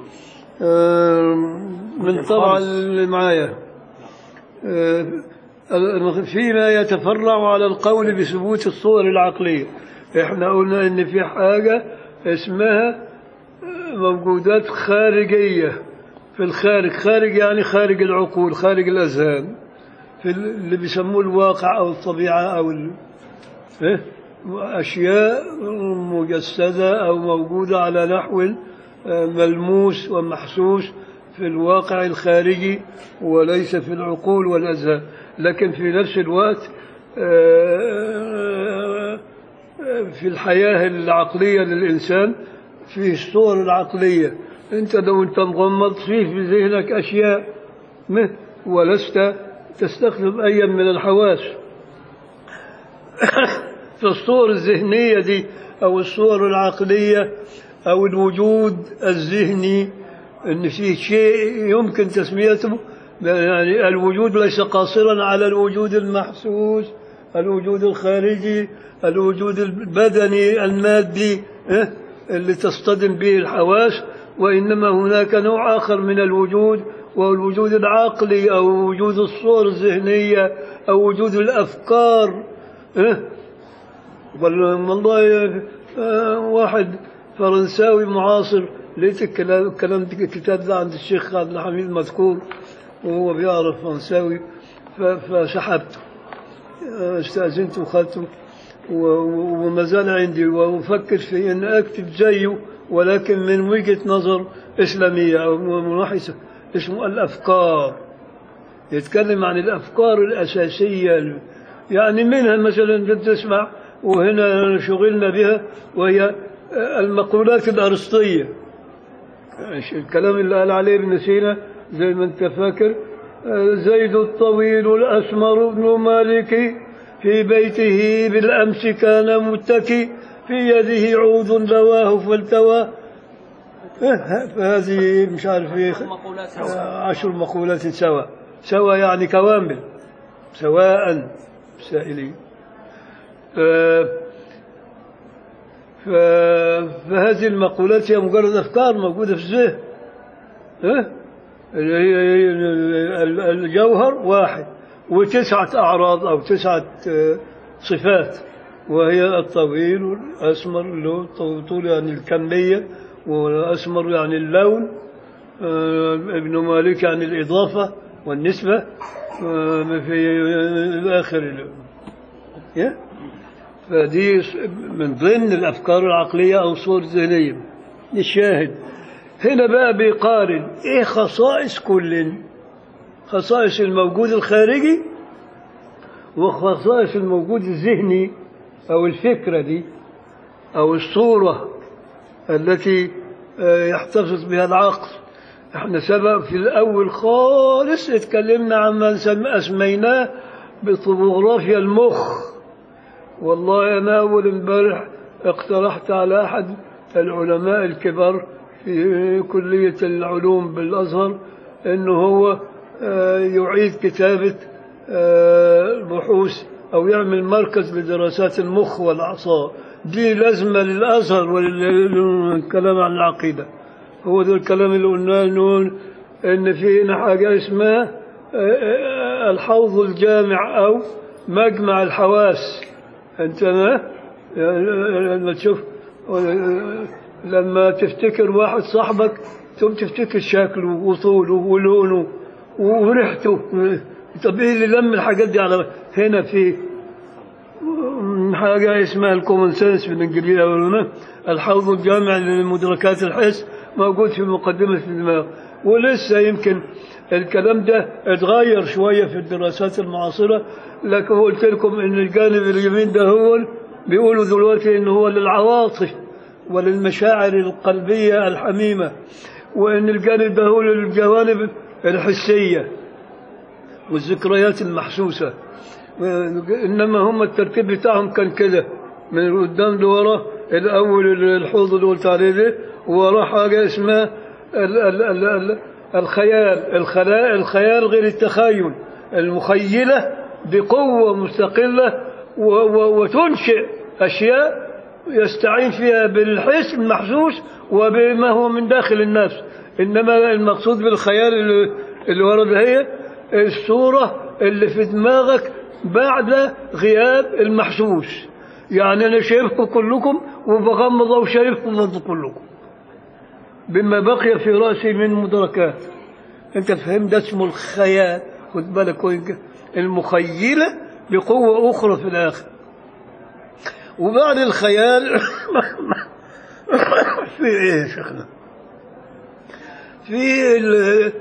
A: آم، من طبعا اللي معايا آه، فيما يتفرع على القول بثبوت الصور العقلية احنا قلنا ان في حاجة اسمها موجودات خارجية في الخارج خارج يعني خارج العقول خارج الأذهان في اللي بيسموه الواقع أو الطبيعة أو ال... إيه؟ أشياء مجسدة أو موجودة على نحو ملموس ومحسوس في الواقع الخارجي وليس في العقول والأذهان لكن في نفس الوقت آه، في الحياة العقلية للإنسان فيه الصور العقلية أنت لو أنت مغمض فيه في ذهنك أشياء مه ولست تستخدم أي من الحواس فالصور الذهنية دي أو الصور العقلية أو الوجود الذهني أن في شيء يمكن تسميته يعني الوجود ليس قاصرا على الوجود المحسوس الوجود الخارجي الوجود البدني المادي إيه؟ اللي تصطدم به الحواس وإنما هناك نوع آخر من الوجود وهو الوجود العقلي أو وجود الصور الذهنية أو وجود الأفكار إيه؟ والله آه، واحد فرنساوي معاصر لقيت الكلام الكلام ده- الكتاب ده عند الشيخ عبد الحميد مذكور وهو بيعرف فرنساوي ف- فسحبته آه، استأذنت وخدته و- و- وما زال عندي وأفكر في أن أكتب زيه ولكن من وجهة نظر إسلامية أو منحسة اسمه الأفكار يتكلم عن الأفكار الأساسية يعني منها مثلا تسمع وهنا شغلنا بها وهي المقولات الأرسطية الكلام اللي قال عليه ابن سينا زي ما انت فاكر زيد الطويل الأسمر بن مالك في بيته بالأمس كان متكي في يده عود لواه فالتوى فهذه مش عارف ايه
B: مقولات
A: عشر مقولات سوا سوا يعني كوامل سواء سائلين ف... ف... فهذه المقولات هي مجرد أفكار موجودة في الذهن ها؟ اللي هي ال- الجوهر واحد وتسعة أعراض أو تسعة آه، صفات وهي الطويل والأسمر اللي هو طول يعني الكمية والأسمر يعني اللون آه، ابن مالك يعني الإضافة والنسبة آه، في الآخر يا؟ فدي من ضمن الأفكار العقلية أو الصور الذهنية الشاهد هنا بقى بيقارن إيه خصائص كل خصائص الموجود الخارجي وخصائص الموجود الذهني أو الفكرة دي أو الصورة التي آه، يحتفظ بها العقل احنا سبق في الأول خالص اتكلمنا عن ما نسم- أسميناه بطبوغرافيا المخ والله أنا أول امبارح اقترحت على أحد العلماء الكبار في كلية العلوم بالأزهر أنه هو آه، يعيد كتابة آه، البحوث أو يعمل مركز لدراسات المخ والأعصاب دي لازمة للأزهر والكلام عن العقيدة هو ده الكلام اللي قلناه إنه إن في هنا حاجة اسمها آه، آه، الحوض الجامع أو مجمع الحواس أنت ما يعني لما تشوف لما تفتكر واحد صاحبك ثم تفتكر شكله وطوله ولونه وريحته طب ايه اللي لم الحاجات دي على هنا في حاجة اسمها الكومن سنس بالانجليزي أو الحوض الجامع لمدركات الحس موجود في مقدمة الدماغ ولسه يمكن الكلام ده اتغير شوية في الدراسات المعاصرة لكن قلت لكم ان الجانب اليمين ده هو بيقولوا دلوقتي ان هو للعواطف وللمشاعر القلبية الحميمة وان الجانب ده هو للجوانب الحسية والذكريات المحسوسة انما هم الترتيب بتاعهم كان كده من قدام لورا الاول الحوض اللي قلت عليه ده وراه حاجه اسمها ال ال ال ال الخيال الخلاء الخيال غير التخيل المخيله بقوه مستقله و و وتنشئ اشياء يستعين فيها بالحس المحسوس وبما هو من داخل النفس انما المقصود بالخيال اللي, اللي ورد هي الصوره اللي في دماغك بعد غياب المحسوس يعني أنا شايفكم كلكم وبغمض وشايفكم برضه كلكم بما بقي في رأسي من مدركات أنت فهم ده اسمه الخيال خد بالك وين المخيلة بقوة أخرى في الآخر وبعد الخيال في إيه يا شيخنا في ال-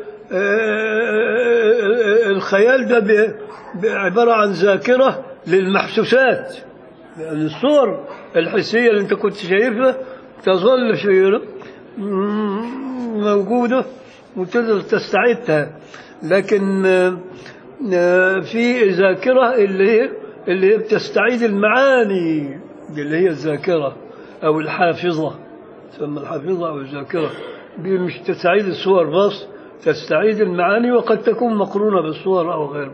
A: الخيال ده ب- عبارة عن ذاكرة للمحسوسات يعني الصور الحسية اللي انت كنت شايفها تظل في موجودة وتقدر تستعيدها لكن آه، آه، في ذاكرة اللي هي اللي هي بتستعيد المعاني دي اللي هي الذاكرة أو الحافظة تسمى الحافظة أو الذاكرة دي مش تستعيد الصور بس تستعيد المعاني وقد تكون مقرونة بالصور أو غيرها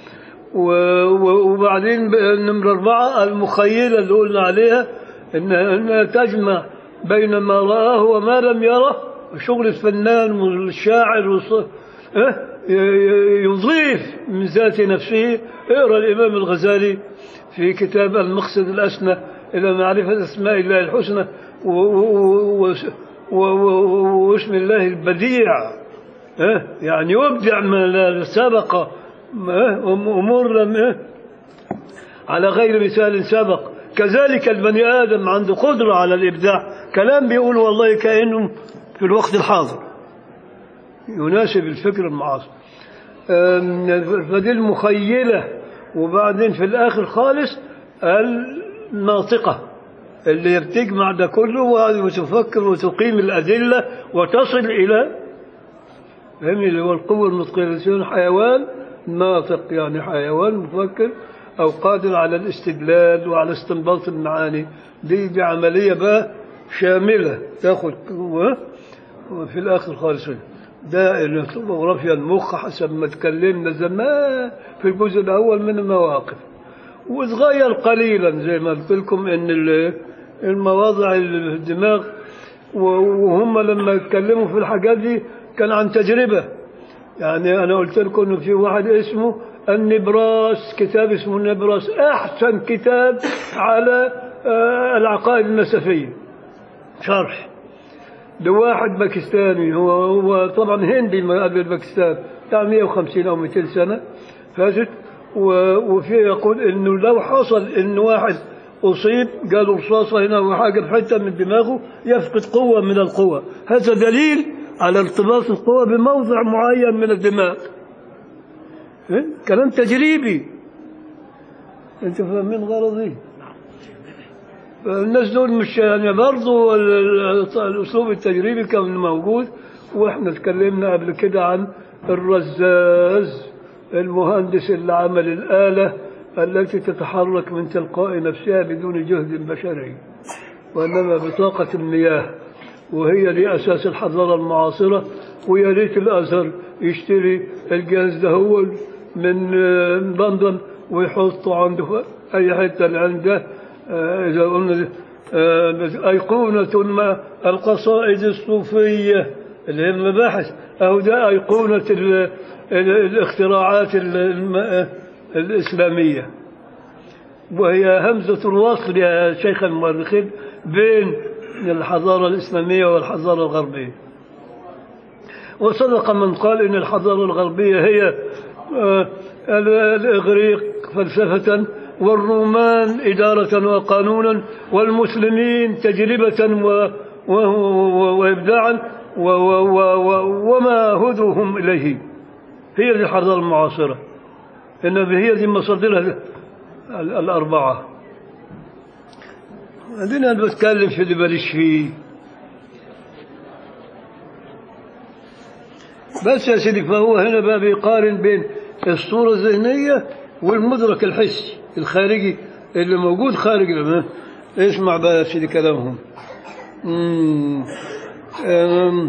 A: و- و- وبعدين ب- نمرة أربعة المخيلة اللي قلنا عليها إنها, إنها تجمع بين ما رآه وما لم يره شغل الفنان والشاعر والص- إيه؟ ي- ي- يضيف من ذات نفسه اقرأ الإمام الغزالي في كتاب المقصد الأسنى إلى معرفة أسماء الله الحسنى و- و- و- و- و- واسم الله البديع إيه؟ يعني يبدع ما لا سبق إيه؟ أمور لم إيه؟ على غير مثال سبق كذلك البني آدم عنده قدرة على الإبداع كلام بيقول والله كأنه في الوقت الحاضر يناسب الفكر المعاصر أم، فدي المخيلة وبعدين في الآخر خالص الناطقة اللي بتجمع ده كله وتفكر وتقيم الأدلة وتصل إلى فهمني اللي هو القوة النطقية الإنسان حيوان ناطق يعني حيوان مفكر أو قادر على الاستدلال وعلى استنباط المعاني دي, دي عملية بقى شاملة تاخد و- وفي الآخر خالص ده الفوتوغرافيا المخ حسب ما تكلمنا زمان في الجزء الأول من المواقف وتغير قليلا زي ما قلت لكم ان ال- المواضع اللي في الدماغ و- وهم لما يتكلموا في الحاجات دي كان عن تجربة يعني أنا قلت لكم إنه في واحد اسمه النبراس كتاب اسمه النبراس أحسن كتاب على آه، العقائد النسفية شرح لواحد باكستاني هو, هو طبعا هندي ما قبل باكستان بتاع 150 أو 200 سنة فاتت و- وفيه يقول إنه لو حصل إن واحد أصيب قالوا رصاصة هنا وحاجة في حتة من دماغه يفقد قوة من القوة هذا دليل على ارتباط القوة بموضع معين من الدماغ إيه؟ كلام تجريبي انتوا فاهمين غرضي الناس دول مش يعني برضه ال- ال- الاسلوب التجريبي كان موجود واحنا اتكلمنا قبل كده عن الرزاز المهندس اللي عمل الآلة التي تتحرك من تلقاء نفسها بدون جهد بشري وإنما بطاقة المياه وهي دي أساس الحضارة المعاصرة ويا ريت الأزهر يشتري الجهاز ده هو من آه، لندن ويحطه عنده في أي حتة اللي عنده آه، إذا قلنا آه، أيقونة ما القصائد الصوفية اللي هي المباحث أو ده أيقونة ال- ال- الاختراعات ال- الم- الإسلامية وهي همزة الوصل يا شيخ المؤرخين بين الحضارة الإسلامية والحضارة الغربية وصدق من قال إن الحضارة الغربية هي آه، ال- الإغريق فلسفة والرومان إدارة وقانونا والمسلمين تجربة و و و وإبداعا و و و و وما هدوهم إليه هي دي الحضارة المعاصرة إن هي دي مصادرها ال- ال- الأربعة بعدين أنا بتكلم في اللي ماليش فيه بس يا سيدي فهو هنا بقى بيقارن بين الصورة الذهنية والمدرك الحسي الخارجي اللي موجود خارج الإمام اسمع بقى يا سيدي كلامهم مم. أم.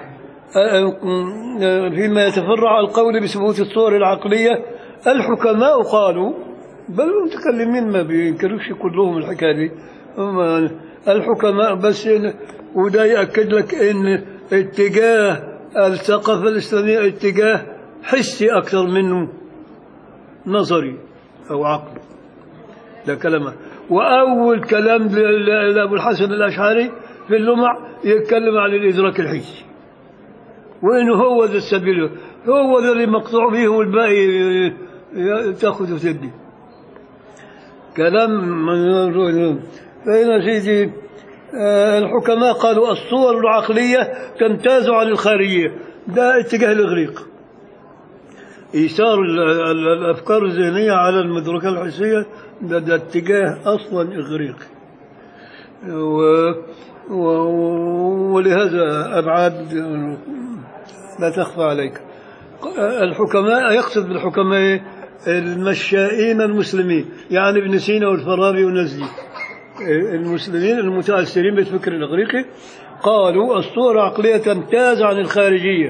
A: أم. فيما يتفرع على القول بثبوت الصور العقلية الحكماء قالوا بل المتكلمين ما بينكروش كلهم الحكاية دي هم الحكماء بس إن وده يأكد لك إن اتجاه الثقافة الإسلامية اتجاه حسي أكثر منه نظري أو عقلي ده كلامه وأول كلام ل- ل- لأبو الحسن الأشعري في اللمع يتكلم عن الإدراك الحسي وإنه هو ذا السبيل هو ذا اللي مقطوع به والباقي ي- ي- تاخذ وتدي كلام من فهنا سيدي آه، الحكماء قالوا الصور العقلية تمتاز عن الخارجية ده اتجاه الإغريق إيثار ال- ال- الأفكار الذهنية على المدركات الحسية ده, ده اتجاه أصلا إغريقي و و ولهذا أبعاد لا تخفى عليك الحكماء يقصد بالحكماء المشائين المسلمين يعني ابن سينا والفارابي والناس دي المسلمين المتأثرين بالفكر الإغريقي قالوا الصورة عقلية تمتاز عن الخارجية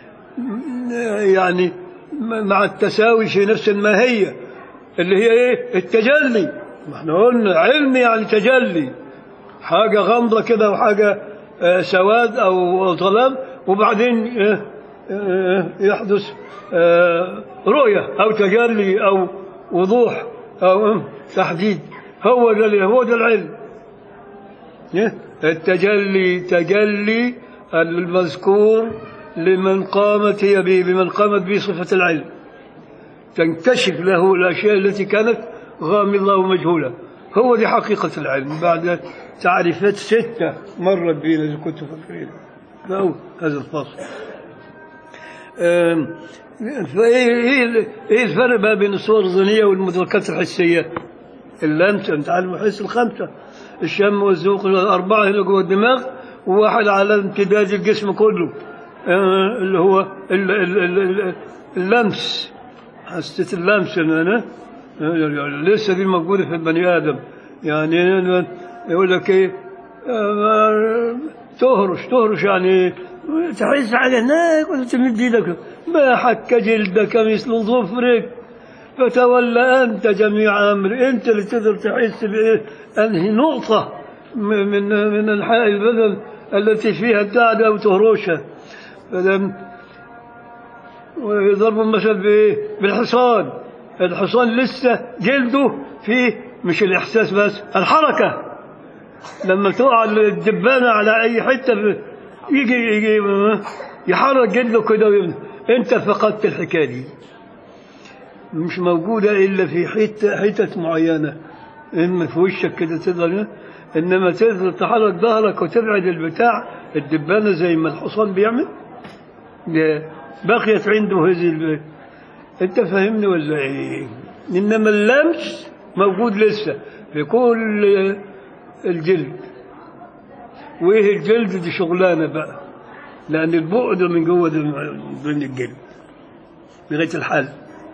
A: يعني مع التساوي في نفس الماهية اللي هي ايه التجلي ما احنا قلنا علم يعني تجلي حاجة غامضة كده وحاجة آه، سواد أو ظلام وبعدين آه، آه، يحدث آه، رؤية أو تجلي أو وضوح أو آه، تحديد هو ده اللي- هو ده العلم إيه؟ التجلي تجلي المذكور لمن قامت هي به بمن قامت به صفة العلم تنكشف له الأشياء التي كانت غامضة ومجهولة هو دي حقيقة العلم بعد تعريفات ستة مرت بينا إذا كنتم فاكرين فهو هذا الفصل أم، فإيه إيه إيه الفرق بقى بين الصور الظنية والمدركات الحسية اللمس أنت عارف الحس الخمسة الشم والذوق الأربعة هنا جوه الدماغ وواحد على امتداد الجسم كله آه، اللي هو ال- ال- ال- ال- اللمس حسيت اللمس إن أنا آه، لسه دي موجودة في البني آدم يعني أنا يقول لك إيه آه، تهرش تهرش يعني تحس حاجة هناك ولا تمد ايدك ما حك جلدك مثل ظفرك فتولى أنت جميع أمر أنت اللي تقدر تحس بأنهي نقطة من من من أنحاء البدن التي فيها التعدى أو تهرشها فلم ويضرب المثل بإيه؟ بالحصان الحصان لسه جلده فيه مش الإحساس بس الحركة لما تقع الدبانة على أي حتة يجي يجي يحرك جلده كده ويبنى. أنت فقدت الحكاية دي مش موجودة إلا في حتة حتت معينة إما في وشك كده تقدر إنما تقدر تحرك ظهرك وتبعد البتاع الدبانة زي ما الحصان بيعمل ده بقيت عنده هذه ال- أنت فاهمني ولا إيه؟ إنما اللمس موجود لسه في كل الجلد وإيه الجلد دي شغلانة بقى لأن البعد من جوه ده من الجلد لغاية الحل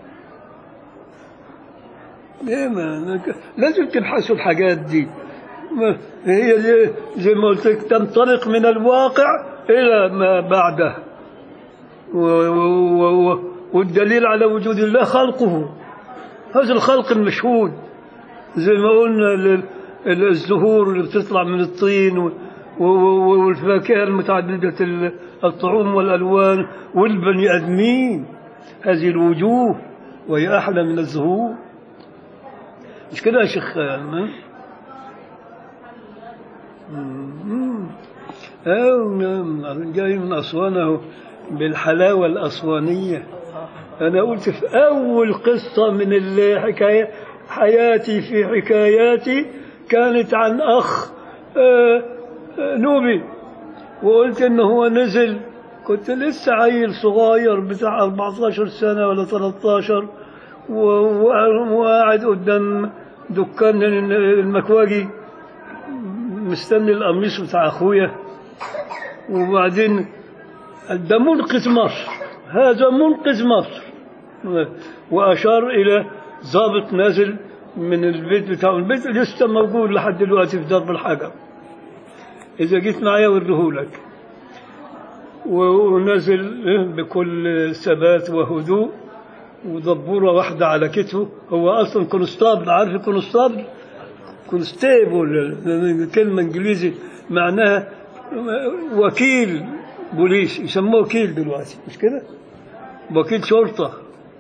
A: ليه ما لازم تبحثوا الحاجات دي ما هي زي, زي ما قلت لك تنطلق من الواقع إلى ما بعده و و و والدليل على وجود الله خلقه هذا الخلق المشهود زي ما قلنا ال- ال- الزهور اللي بتطلع من الطين و- و- و- والفاكهة المتعددة ال- الطعوم والألوان والبني آدمين هذه الوجوه وهي أحلى من الزهور مش كده يا شيخ ما؟ مم. أو نعم جاي من أسوانه بالحلاوة الأسوانية أنا قلت في أول قصة من الحكاية حياتي في حكاياتي كانت عن أخ آه، آه، نوبي وقلت إنه هو نزل كنت لسه عيل صغير بتاع 14 سنة ولا 13 و- و- وقاعد قدام دكان المكواجي مستني القميص بتاع أخويا وبعدين ده منقذ مصر هذا منقذ مصر وأشار إلى ضابط نازل من البيت بتاعه البيت لسه موجود لحد دلوقتي في درب الحجر إذا جيت معايا أوريهولك ونزل بكل ثبات وهدوء ودبورة واحدة على كتفه هو أصلا كونستابل عارف الكونستابل كونستيبل كلمة إنجليزي معناها وكيل بوليس يسموه وكيل دلوقتي مش كده؟ وكيل شرطة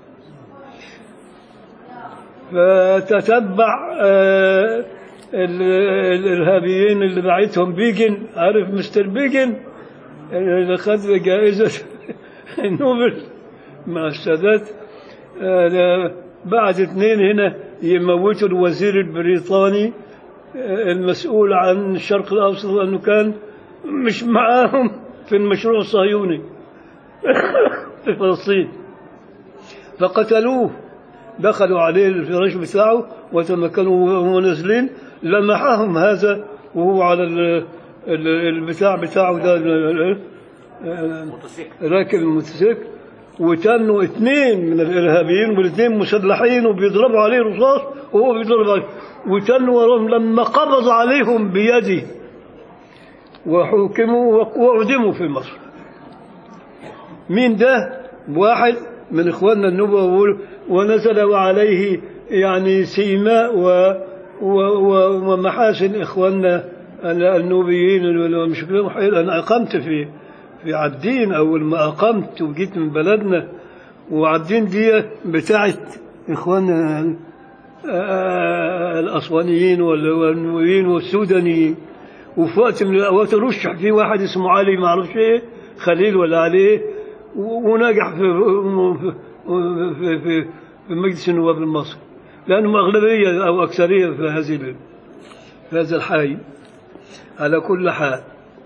A: فتتبع آه، ال- الإرهابيين اللي بعتهم بيجن عارف مستر بيجن اللي خد جائزة نوبل مع السادات آه، ده بعد اثنين هنا يموتوا الوزير البريطاني آه، المسؤول عن الشرق الأوسط لأنه كان مش معاهم في المشروع الصهيوني في فلسطين فقتلوه دخلوا عليه الفراش بتاعه وتمكنوا وهم نازلين لمحهم هذا وهو على ال- ال- البتاع بتاعه ده ال- ال- راكب الموتوسيكل وتنوا اثنين من الارهابيين والاثنين مسلحين وبيضربوا عليه رصاص وهو بيضرب عليه وتنوا وراهم لما قبض عليهم بيده وحكموا واعدموا في مصر مين ده واحد من اخواننا النبوة بيقول ونزل عليه يعني سيماء و و و ومحاسن اخواننا النوبيين اللي مش كلهم حقيقة. انا اقمت في في عابدين اول ما اقمت وجيت من بلدنا وعابدين دي بتاعت اخواننا آه، الاسوانيين وال- والنوبيين والسودانيين وفي وقت من الاوقات رشح في واحد اسمه علي ما اعرفش ايه خليل ولا عليه و- ونجح في في في, في, في مجلس النواب المصري لانهم اغلبيه او اكثريه في هذه ال- في هذا الحي على كل حال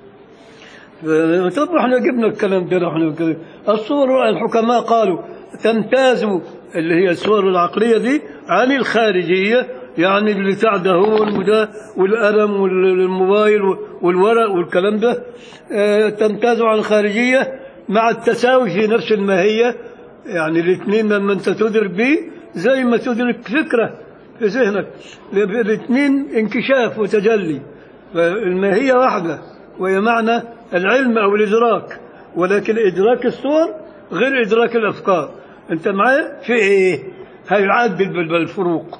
A: ف- طب احنا جبنا الكلام ده احنا كده. الصور الحكماء قالوا تمتاز اللي هي الصور العقليه دي عن الخارجيه يعني اللي بتاع ده هو وده والقلم والموبايل والورق والكلام ده آه، تمتاز عن الخارجيه مع التساوي في نفس الماهيه يعني الاثنين لما انت تدرك بيه زي ما تدرك فكره في ذهنك الاثنين انكشاف وتجلي فالماهيه واحده وهي معنى العلم او الادراك ولكن ادراك الصور غير ادراك الافكار انت معايا في ايه هيعاد بال- بالفروق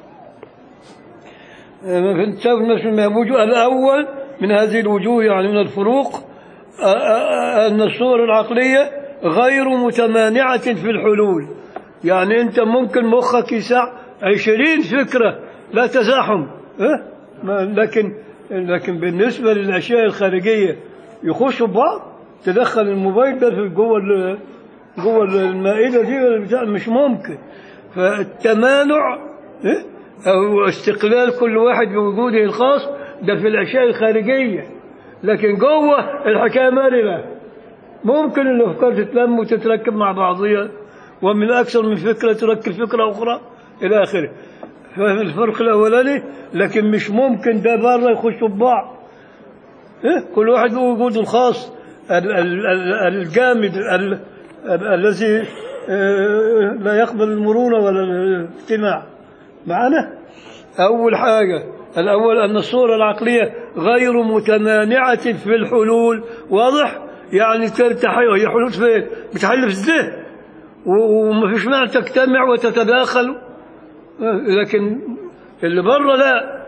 A: فانت نفس ما الوجوه الاول من هذه الوجوه يعني من الفروق آه، آه، ان الصور العقليه غير متمانعه في الحلول يعني انت ممكن مخك يسع عشرين فكره لا تزاحم ها؟ ما- لكن لكن بالنسبه للاشياء الخارجيه يخشوا ببعض تدخل الموبايل ده في جوه ال- جوه المائده دي ولا بتاع مش ممكن فالتمانع ها؟ او استقلال كل واحد بوجوده الخاص ده في الاشياء الخارجيه لكن جوه الحكايه مرنه ممكن الافكار تتلم وتتركب مع بعضها ومن اكثر من فكره تركب فكره اخرى الى اخره فاهم الفرق الاولاني لكن مش ممكن ده بره يخشوا ببعض إيه؟ كل واحد له وجوده الخاص ال- ال- ال- الجامد ال- ال- الذي آه، لا يقبل المرونه ولا الاجتماع معنا اول حاجه الاول ان الصوره العقليه غير متمانعه في الحلول واضح يعني ترتاح هي حلول فين بتحل في الذهن و- وما فيش معنى تجتمع وتتداخل لكن اللي بره لا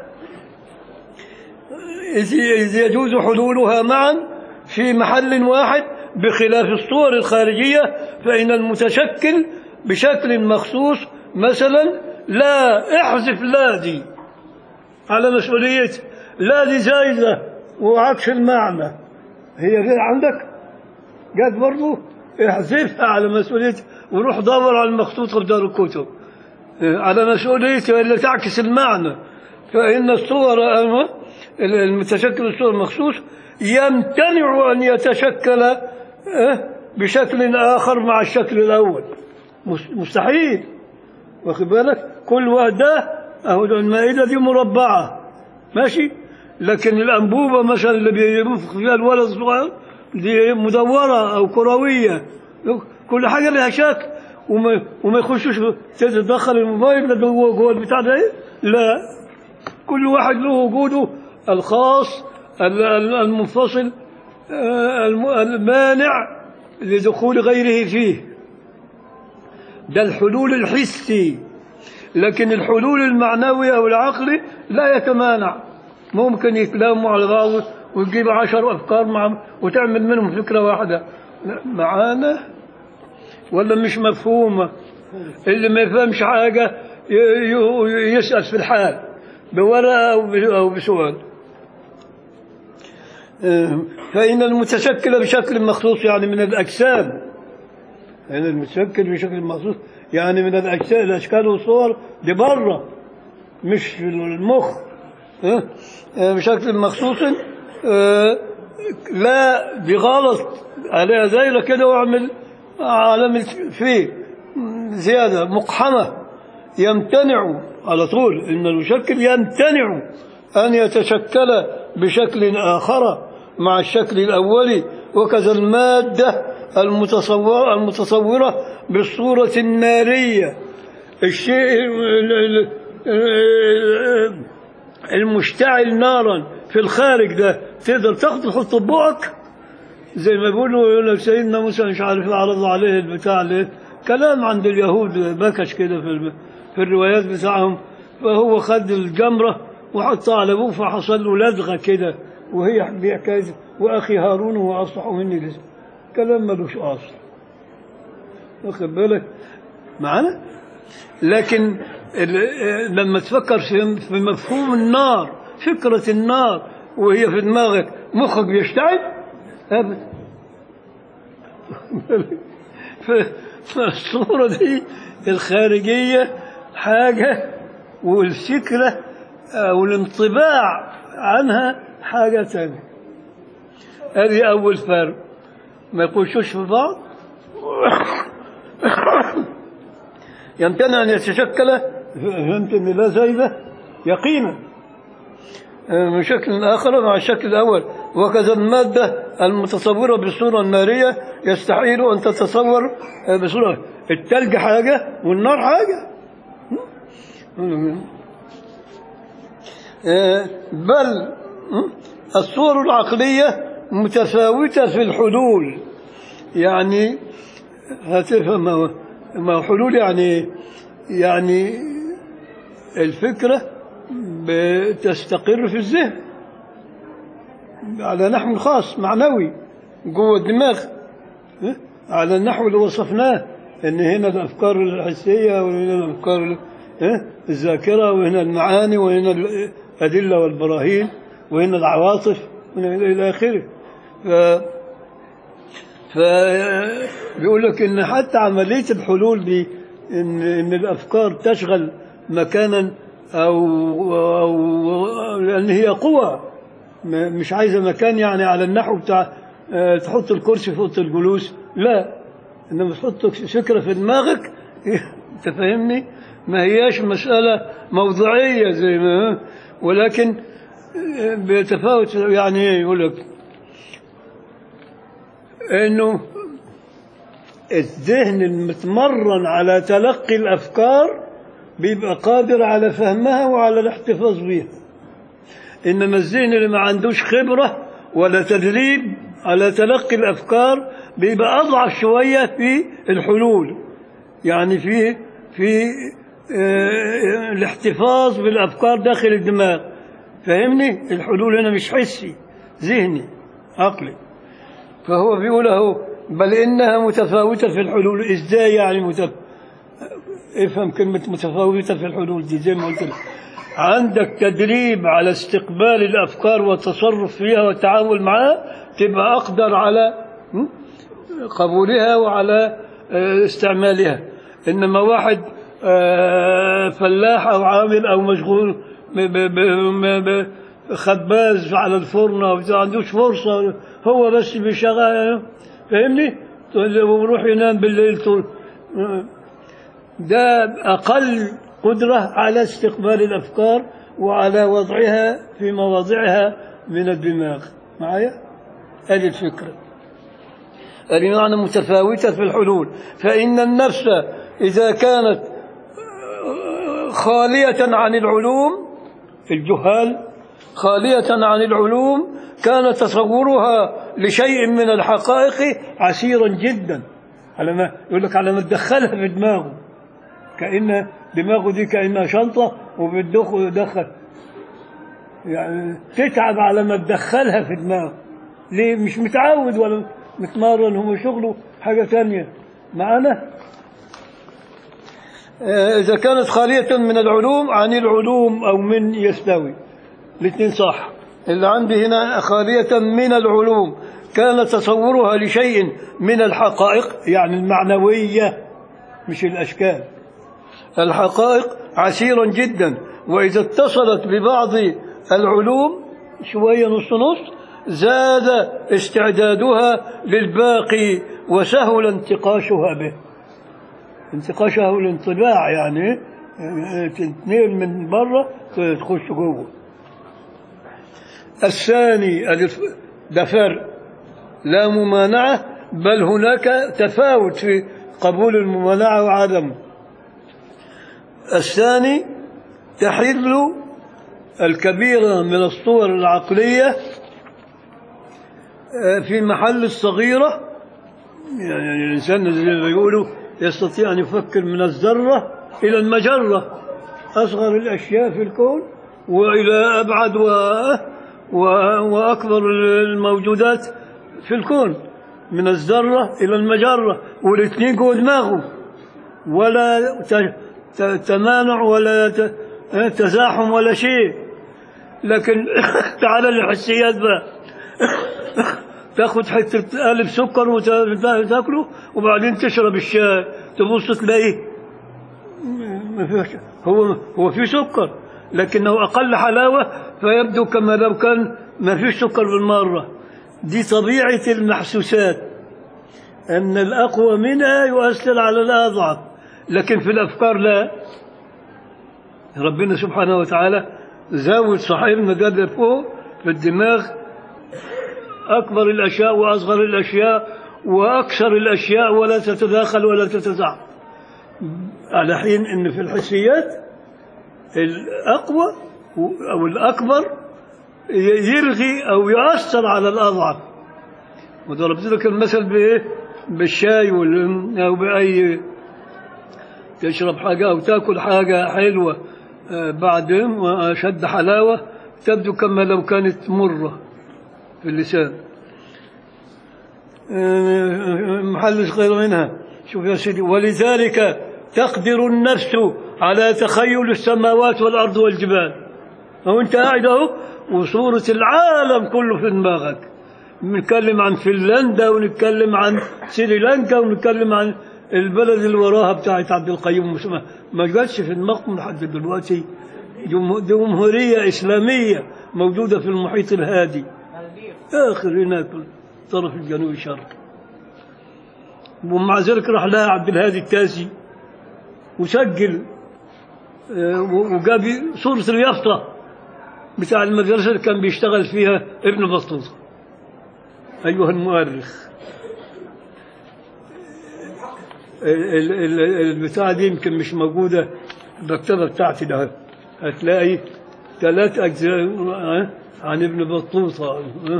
A: إذ إذ يجوز حلولها معا في محل واحد بخلاف الصور الخارجية فإن المتشكل بشكل مخصوص مثلا لا احذف لا دي على مسؤوليته لا دي زايدة وعكس المعنى هي غير عندك جت برضو احذفها على مسؤوليته وروح دور على المخطوط في دار الكتب على مسؤوليته اللي تعكس المعنى فإن الصور المتشكل الصور المخصوص يمتنع أن يتشكل آه، بشكل آخر مع الشكل الأول مس- مستحيل واخد بالك كل وحدة أهو المائدة دي مربعة ماشي لكن الأنبوبة مثلا اللي بينفخ فيها الولد الصغير دي مدورة أو كروية كل حاجة لها شكل وما, وما يخشوش تتدخل الموبايل ده جوه جوه البتاع ده إيه؟ لا كل واحد له وجوده الخاص ال- ال- المنفصل آه، الم- المانع لدخول غيره فيه ده الحلول الحسي لكن الحلول المعنوي أو العقلي لا يتمانع ممكن يتلاموا على بعض وتجيب عشر أفكار مع وتعمل منهم فكرة واحدة لا، معانا ولا مش مفهومة اللي ما يفهمش حاجة ي- ي- يسأل في الحال بورقة أو ب- أو بسؤال آه، فإن المتشكل بشكل مخصوص يعني من الأجسام يعني المتشكل بشكل مخصوص يعني من الأجسام الأشكال والصور دي بره مش في المخ آه، آه، بشكل مخصوص آه، لا دي غلط عليها دايرة كده واعمل علامة فيه زيادة مقحمة يمتنع على طول إن المشكل يمتنع أن يتشكل بشكل آخر مع الشكل الأولي وكذا المادة المتصورة, المتصورة بالصورة النارية الشيء ال- ال- ال- المشتعل نارا في الخارج ده تقدر تاخده تحطه ببقك زي ما بيقولوا يقول لك سيدنا موسى مش عارف عرض عليه البتاع ليه كلام عند اليهود بكش كده في الم- في الروايات بتاعهم فهو خد الجمرة وحطها على ابوه فحصل له لدغة كده وهي بحكاية واخي هارون هو اصلح مني لسه كلام ملوش اصل واخد بالك معانا لكن ال- لما تفكر في في مفهوم النار فكرة النار وهي في دماغك مخك بيشتعل أبدا ف- فالصورة دي الخارجية حاجة والفكرة أو الانطباع عنها حاجة ثانية هذه أول فرق ما يخشوش في بعض يمتنع أن يتشكل فهمت أن لا زايدة يقينا من شكل آخر مع الشكل الأول وكذا المادة المتصورة بالصورة النارية يستحيل أن تتصور بصورة التلج حاجة والنار حاجة بل الصور العقلية متفاوتة في الحلول يعني هتفهم ما- ما حلول يعني يعني الفكرة بتستقر في الذهن على نحو خاص معنوي جوه الدماغ ها؟ على النحو اللي وصفناه ان هنا الافكار الحسيه وهنا الافكار ها؟ الذاكره وهنا المعاني وهنا الادله والبراهين وهنا العواطف وهنا الى اخره ف فبيقول لك ان حتى عمليه الحلول دي ان ان الافكار تشغل مكانا او او لان هي قوى م- مش عايزه مكان يعني على النحو بتاع آه، تحط الكرسي في اوضه الجلوس لا انما تحط فكره في دماغك انت فاهمني ما هياش مساله موضوعيه زي ما ولكن آه، بيتفاوت يعني ايه يقول لك انه الذهن المتمرن على تلقي الافكار بيبقى قادر على فهمها وعلى الاحتفاظ بها انما الذهن اللي ما عندوش خبره ولا تدريب على تلقي الافكار بيبقى اضعف شويه في الحلول يعني في في آه، الاحتفاظ بالافكار داخل الدماغ فاهمني الحلول هنا مش حسي ذهني عقلي فهو بيقول اهو بل انها متفاوته في الحلول ازاي يعني متف... افهم كلمه متفاوته في الحلول دي زي ما قلت لك عندك تدريب على استقبال الافكار والتصرف فيها والتعامل معها تبقى اقدر على م? قبولها وعلى آه، استعمالها انما واحد آه، فلاح او عامل او مشغول ب- ب- ب- ب- خباز على الفرن أو ما عندوش فرصة هو بس بيشغل فاهمني؟ ويروح ينام بالليل طول ده أقل قدرة على استقبال الأفكار وعلى وضعها في مواضعها من الدماغ معايا؟ هذه الفكرة المعنى متفاوتة في الحلول فإن النفس إذا كانت خالية عن العلوم في الجهال خالية عن العلوم كان تصورها لشيء من الحقائق عسيرا جدا على ما يقول لك على ما تدخلها في دماغه كأن دماغه دي كأنها شنطة وبتدخل يدخل يعني تتعب على ما تدخلها في دماغه ليه مش متعود ولا متمرن هو شغله حاجة تانية معانا آه، إذا كانت خالية من العلوم عن العلوم أو من يستوي الاثنين صح اللي عندي هنا خالية من العلوم كان تصورها لشيء من الحقائق يعني المعنوية مش الأشكال الحقائق عسيرا جدا وإذا اتصلت ببعض العلوم شوية نص نص زاد استعدادها للباقي وسهل انتقاشها به انتقاشها هو الانطباع يعني تنتقل من بره تخش جوه الثاني الف- ده فرق لا ممانعة بل هناك تفاوت في قبول الممانعة وعدمه الثاني تحل الكبيرة من الصور العقلية آه، في محل الصغيرة يعني الإنسان زي ما بيقولوا يستطيع أن يفكر من الذرة إلى المجرة أصغر الأشياء في الكون وإلى أبعد و... و... وأكبر الموجودات في الكون من الذرة إلى المجرة والاثنين جوه دماغه ولا ت... ت... تمانع ولا ت... تزاحم ولا شيء لكن تعال للحسيات بقى تاخد حتة قالب سكر وتاكله وبعدين تشرب الشاي تبص تلاقيه ما فيهش هو هو في سكر لكنه أقل حلاوة فيبدو كما لو كان ما فيش سكر بالمرة دي طبيعة المحسوسات أن الأقوى منها يؤثر على الأضعف لكن في الأفكار لا ربنا سبحانه وتعالى زاوج صحيح ده فوق في الدماغ أكبر الأشياء وأصغر الأشياء وأكثر الأشياء ولا تتداخل ولا تتزعم على حين أن في الحسيات الأقوى أو الأكبر يلغي أو يؤثر على الأضعف وضربت لك المثل بإيه؟ بالشاي وال- أو بأي تشرب حاجة أو تاكل حاجة حلوة آه، بعد أشد حلاوة تبدو كما لو كانت مرة في اللسان آه، محل غير منها شوف يا سيدي ولذلك تقدر النفس على تخيل السماوات والأرض والجبال أو أنت قاعد أهو وصورة العالم كله في دماغك نتكلم عن فنلندا ونتكلم عن سريلانكا ونتكلم عن البلد اللي وراها بتاعت عبد القيوم مسلم ما جاتش في دماغكم لحد دلوقتي جمه- جمهورية إسلامية موجودة في المحيط الهادي آخر هناك الطرف الجنوبي الشرقي ومع ذلك راح لها عبد الهادي التاسي وسجل آه، وجاب صورة اليافطة بتاع المدرسة اللي كان بيشتغل فيها ابن بطوطة أيها المؤرخ ال- ال- ال- البتاعة دي يمكن مش موجودة المكتبة بتاعتي ده هتلاقي ثلاث أجزاء آه، عن ابن بطوطة آه.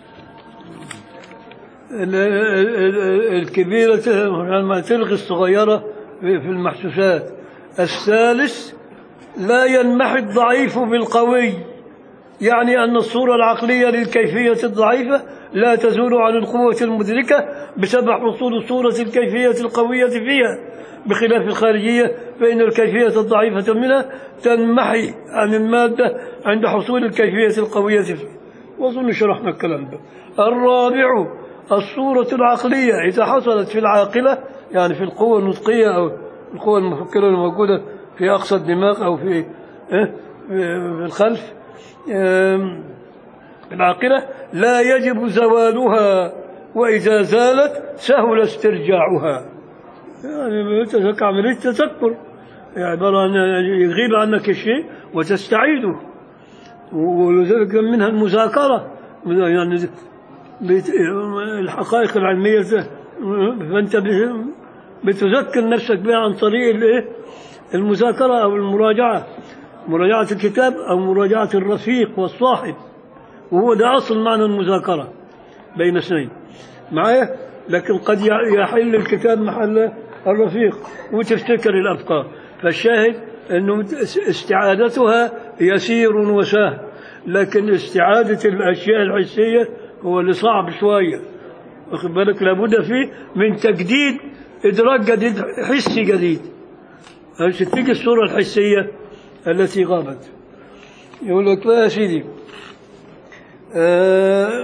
A: ال- ال- ال- الكبيرة ت- لما تلغي الصغيرة في في المحسوسات الثالث لا ينمحي الضعيف بالقوي يعني أن الصورة العقلية للكيفية الضعيفة لا تزول عن القوة المدركة بسبب حصول الصورة الكيفية القوية فيها بخلاف الخارجية فإن الكيفية الضعيفة منها تنمحي عن المادة عند حصول الكيفية القوية فيها وأظن شرحنا الكلام ده الرابع الصورة العقلية إذا حصلت في العاقلة يعني في القوة النطقية أو القوة المفكرة الموجودة في أقصى الدماغ أو في إيه؟ في الخلف آم، العاقلة لا يجب زوالها وإذا زالت سهل استرجاعها يعني تذكر عملية تذكر يعني عبارة عن يغيب عنك الشيء وتستعيده ولذلك منها المذاكرة يعني بت- الحقائق العلمية فأنت ب- بتذكر نفسك بها عن طريق الإيه؟ المذاكرة أو المراجعة مراجعة الكتاب أو مراجعة الرفيق والصاحب وهو ده أصل معنى المذاكرة بين اثنين معايا لكن قد يحل الكتاب محل الرفيق وتفتكر الأفكار فالشاهد أنه استعادتها يسير وسهل لكن استعادة الأشياء الحسية هو اللي صعب شوية واخد بالك لابد فيه من تجديد إدراك جديد حسي جديد عشان تيجي الصورة الحسية التي غابت يقول لك بقى يا سيدي آه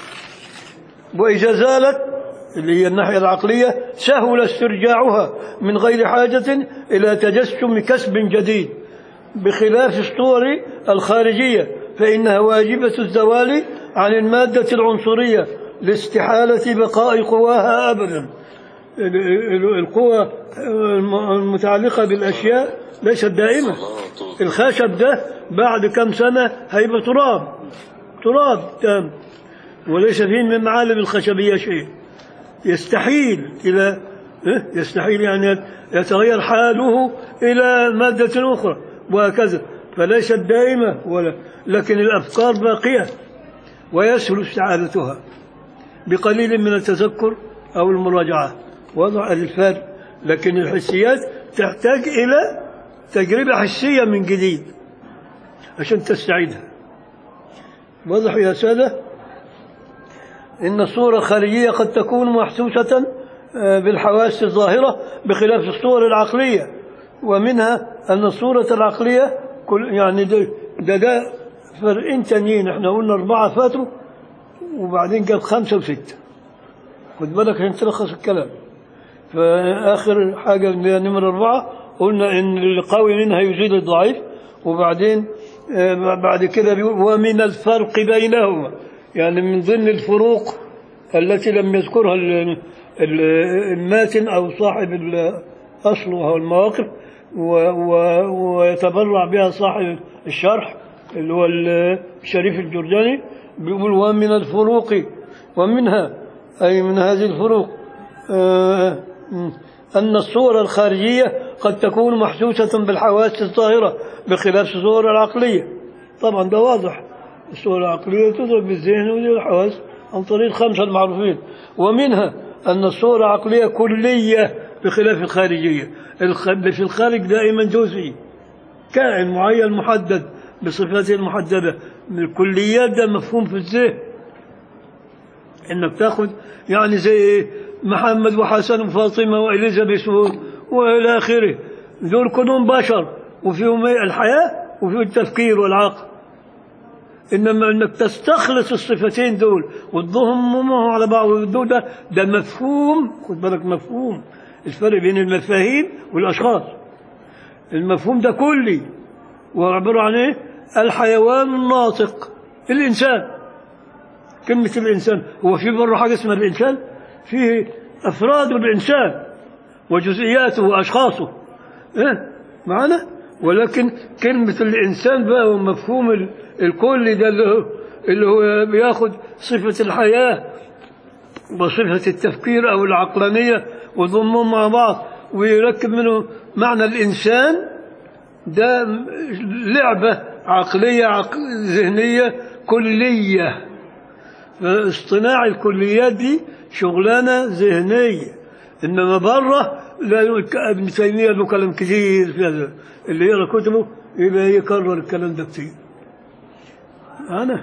A: وإذا زالت اللي هي الناحية العقلية سهل استرجاعها من غير حاجة إلى تجسم كسب جديد بخلاف الصور الخارجية فإنها واجبة الزوال عن المادة العنصرية لاستحالة بقاء قواها أبدا ال- ال- القوى المتعلقة بالأشياء ليست دائمة الخشب ده بعد كم سنة هيبقى تراب تراب تام وليس فيه من معالم الخشبية شيء يستحيل إلى إيه؟ يستحيل يعني يتغير حاله إلى مادة أخرى وهكذا فليست دائمة ولا لكن الأفكار باقية ويسهل استعادتها بقليل من التذكر أو المراجعة وضع الفرق لكن الحسيات تحتاج إلى تجربة حسية من جديد عشان تستعيدها واضح يا سادة إن الصورة الخارجية قد تكون محسوسة آه، بالحواس الظاهرة بخلاف الصور العقلية ومنها أن الصورة العقلية كل يعني ده ده, ده فرقين تانيين احنا قلنا أربعة فاتوا وبعدين جاب خمسة وستة خد بالك عشان تلخص الكلام فآخر حاجة اللي هي نمرة أربعة قلنا إن القوي منها يزيد الضعيف وبعدين آه، بعد كده بيقول ومن الفرق بينهما يعني من ضمن الفروق التي لم يذكرها ال- ال- الماتن أو صاحب الأصل وهو المواقف و- و- ويتبرع بها صاحب الشرح اللي هو الشريف الجرجاني بيقول ومن الفروق ومنها أي من هذه الفروق آه، أن الصور الخارجية قد تكون محسوسة بالحواس الظاهرة بخلاف الصور العقلية طبعا ده واضح الصور العقلية تدرك بالذهن والحواس عن طريق الخمسة المعروفين ومنها أن الصور العقلية كلية بخلاف الخارجية الخ- اللي في الخارج دائما جزئي كائن معين محدد بصفاته المحددة من الكليات ده مفهوم في الذهن انك تاخذ يعني زي محمد وحسن وفاطمه واليزابيث و- والى اخره دول كلهم بشر وفيهم إيه؟ الحياه وفيهم التفكير والعقل انما انك تستخلص الصفتين دول وتضمهم على بعض دول ده ده مفهوم خد بالك مفهوم الفرق بين المفاهيم والاشخاص المفهوم ده كلي وهو عباره عن ايه الحيوان الناطق الانسان كلمة الإنسان هو في بره حاجة اسمها الإنسان فيه أفراد الإنسان وجزئياته وأشخاصه إيه؟ معنا ولكن كلمة الإنسان بقى ومفهوم ال- الكل ده اللي هو, اللي هو بياخد صفة الحياة وصفة التفكير أو العقلانية ويضمهم مع بعض ويركب منه معنى الإنسان ده لعبة عقلية عق... ذهنية كلية فاصطناع الكليات دي شغلانة ذهنية إنما بره لا ابن تيمية له كلام كثير في هذا اللي يقرأ كتبه يبقى يكرر الكلام ده كثير أنا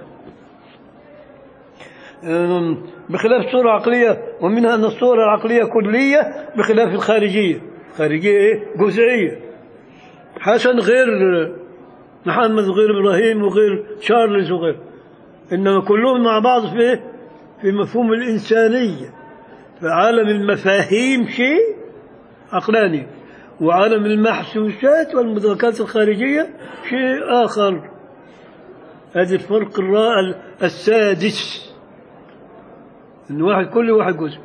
A: أم، بخلاف الصورة العقلية ومنها أن الصورة العقلية كلية بخلاف الخارجية الخارجية إيه؟ جزئية حسن غير محمد غير إبراهيم وغير شارلز وغير إنما كلهم مع بعض في إيه؟ في مفهوم الإنسانية فعالم المفاهيم شيء عقلاني وعالم المحسوسات والمدركات الخارجية شيء آخر هذا الفرق الرائع السادس إن واحد كل واحد جزء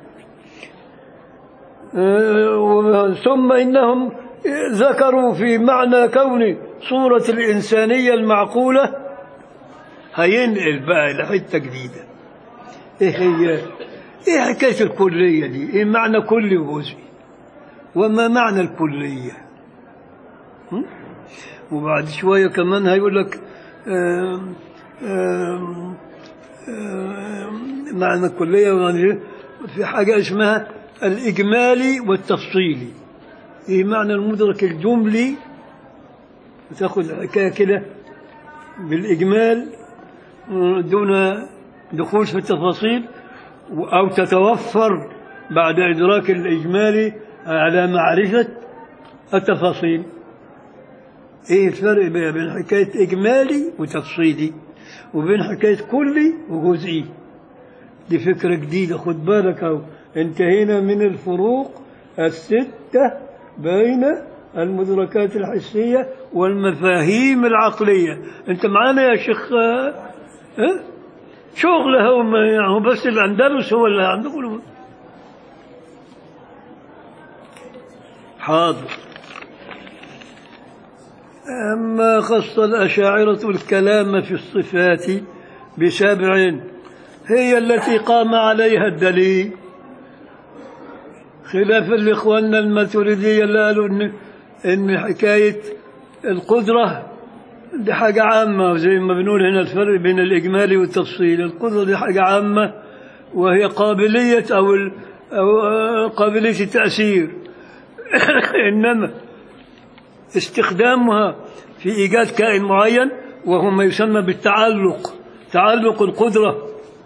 A: آه، ثم إنهم ذكروا في معنى كون صورة الإنسانية المعقولة هينقل بقى لحتة جديدة إيه هي إيه حكاية الكلية دي إيه معنى كلي وجزئي وما معنى الكلية هم؟ وبعد شوية كمان هيقول لك آم، آم، آم، معنى الكلية يعني في حاجة اسمها الإجمالي والتفصيلي إيه معنى المدرك الجملي تاخذ الحكاية كده بالإجمال دون دخول في التفاصيل أو تتوفر بعد إدراك الإجمالي على معرفة التفاصيل إيه الفرق بقى بين حكاية إجمالي وتفصيلي وبين حكاية كلي وجزئي دي فكرة جديدة خد بالك أهو انتهينا من الفروق الستة بين المدركات الحسية والمفاهيم العقلية انت معانا يا شيخ آه؟ اه؟ شغل هو ما- يعني هو بس الأندلس هو اللي عندكم حاضر أما خص الأشاعرة الكلام في الصفات بسبع هي التي قام عليها الدليل خلافا لإخواننا الماتريدية اللي قالوا إن إن حكاية القدرة دي حاجة عامة زي ما بنقول هنا الفرق بين الإجمالي والتفصيل القدرة دي حاجة عامة وهي قابلية أو ال- أو آه، قابلية التأثير إنما استخدامها في إيجاد كائن معين وهو ما يسمى بالتعلق تعلق القدرة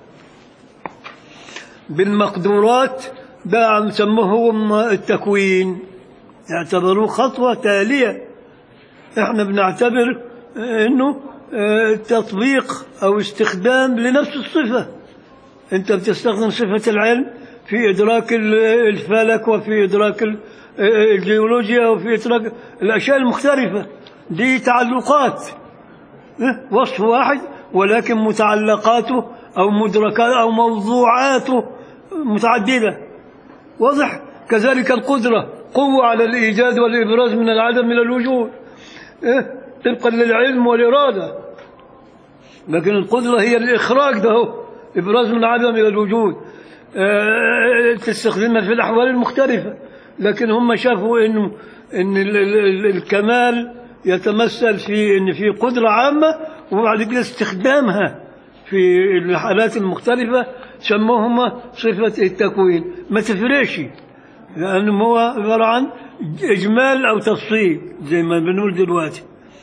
A: بالمقدورات ده عم سموهم التكوين يعتبروه خطوة تالية احنا بنعتبر انه آه، تطبيق او استخدام لنفس الصفة انت بتستخدم صفة العلم في ادراك ال- الفلك وفي ادراك ال- آه، الجيولوجيا وفي ادراك الاشياء المختلفة دي تعلقات اه، وصف واحد ولكن متعلقاته او مدركات او موضوعاته متعدده واضح كذلك القدره قوه على الايجاد والابراز من العدم الى الوجود إيه؟ طبقا للعلم والاراده لكن القدره هي الاخراج ده هو ابراز من العدم الى الوجود آه، تستخدمها في الاحوال المختلفه لكن هم شافوا انه ان ال- ال- ال- الكمال يتمثل في ان في قدره عامه وبعد كده استخدامها في الحالات المختلفه سموهما صفه التكوين ما تفرقش لانه هو عباره عن اجمال او تفصيل زي ما بنقول دلوقتي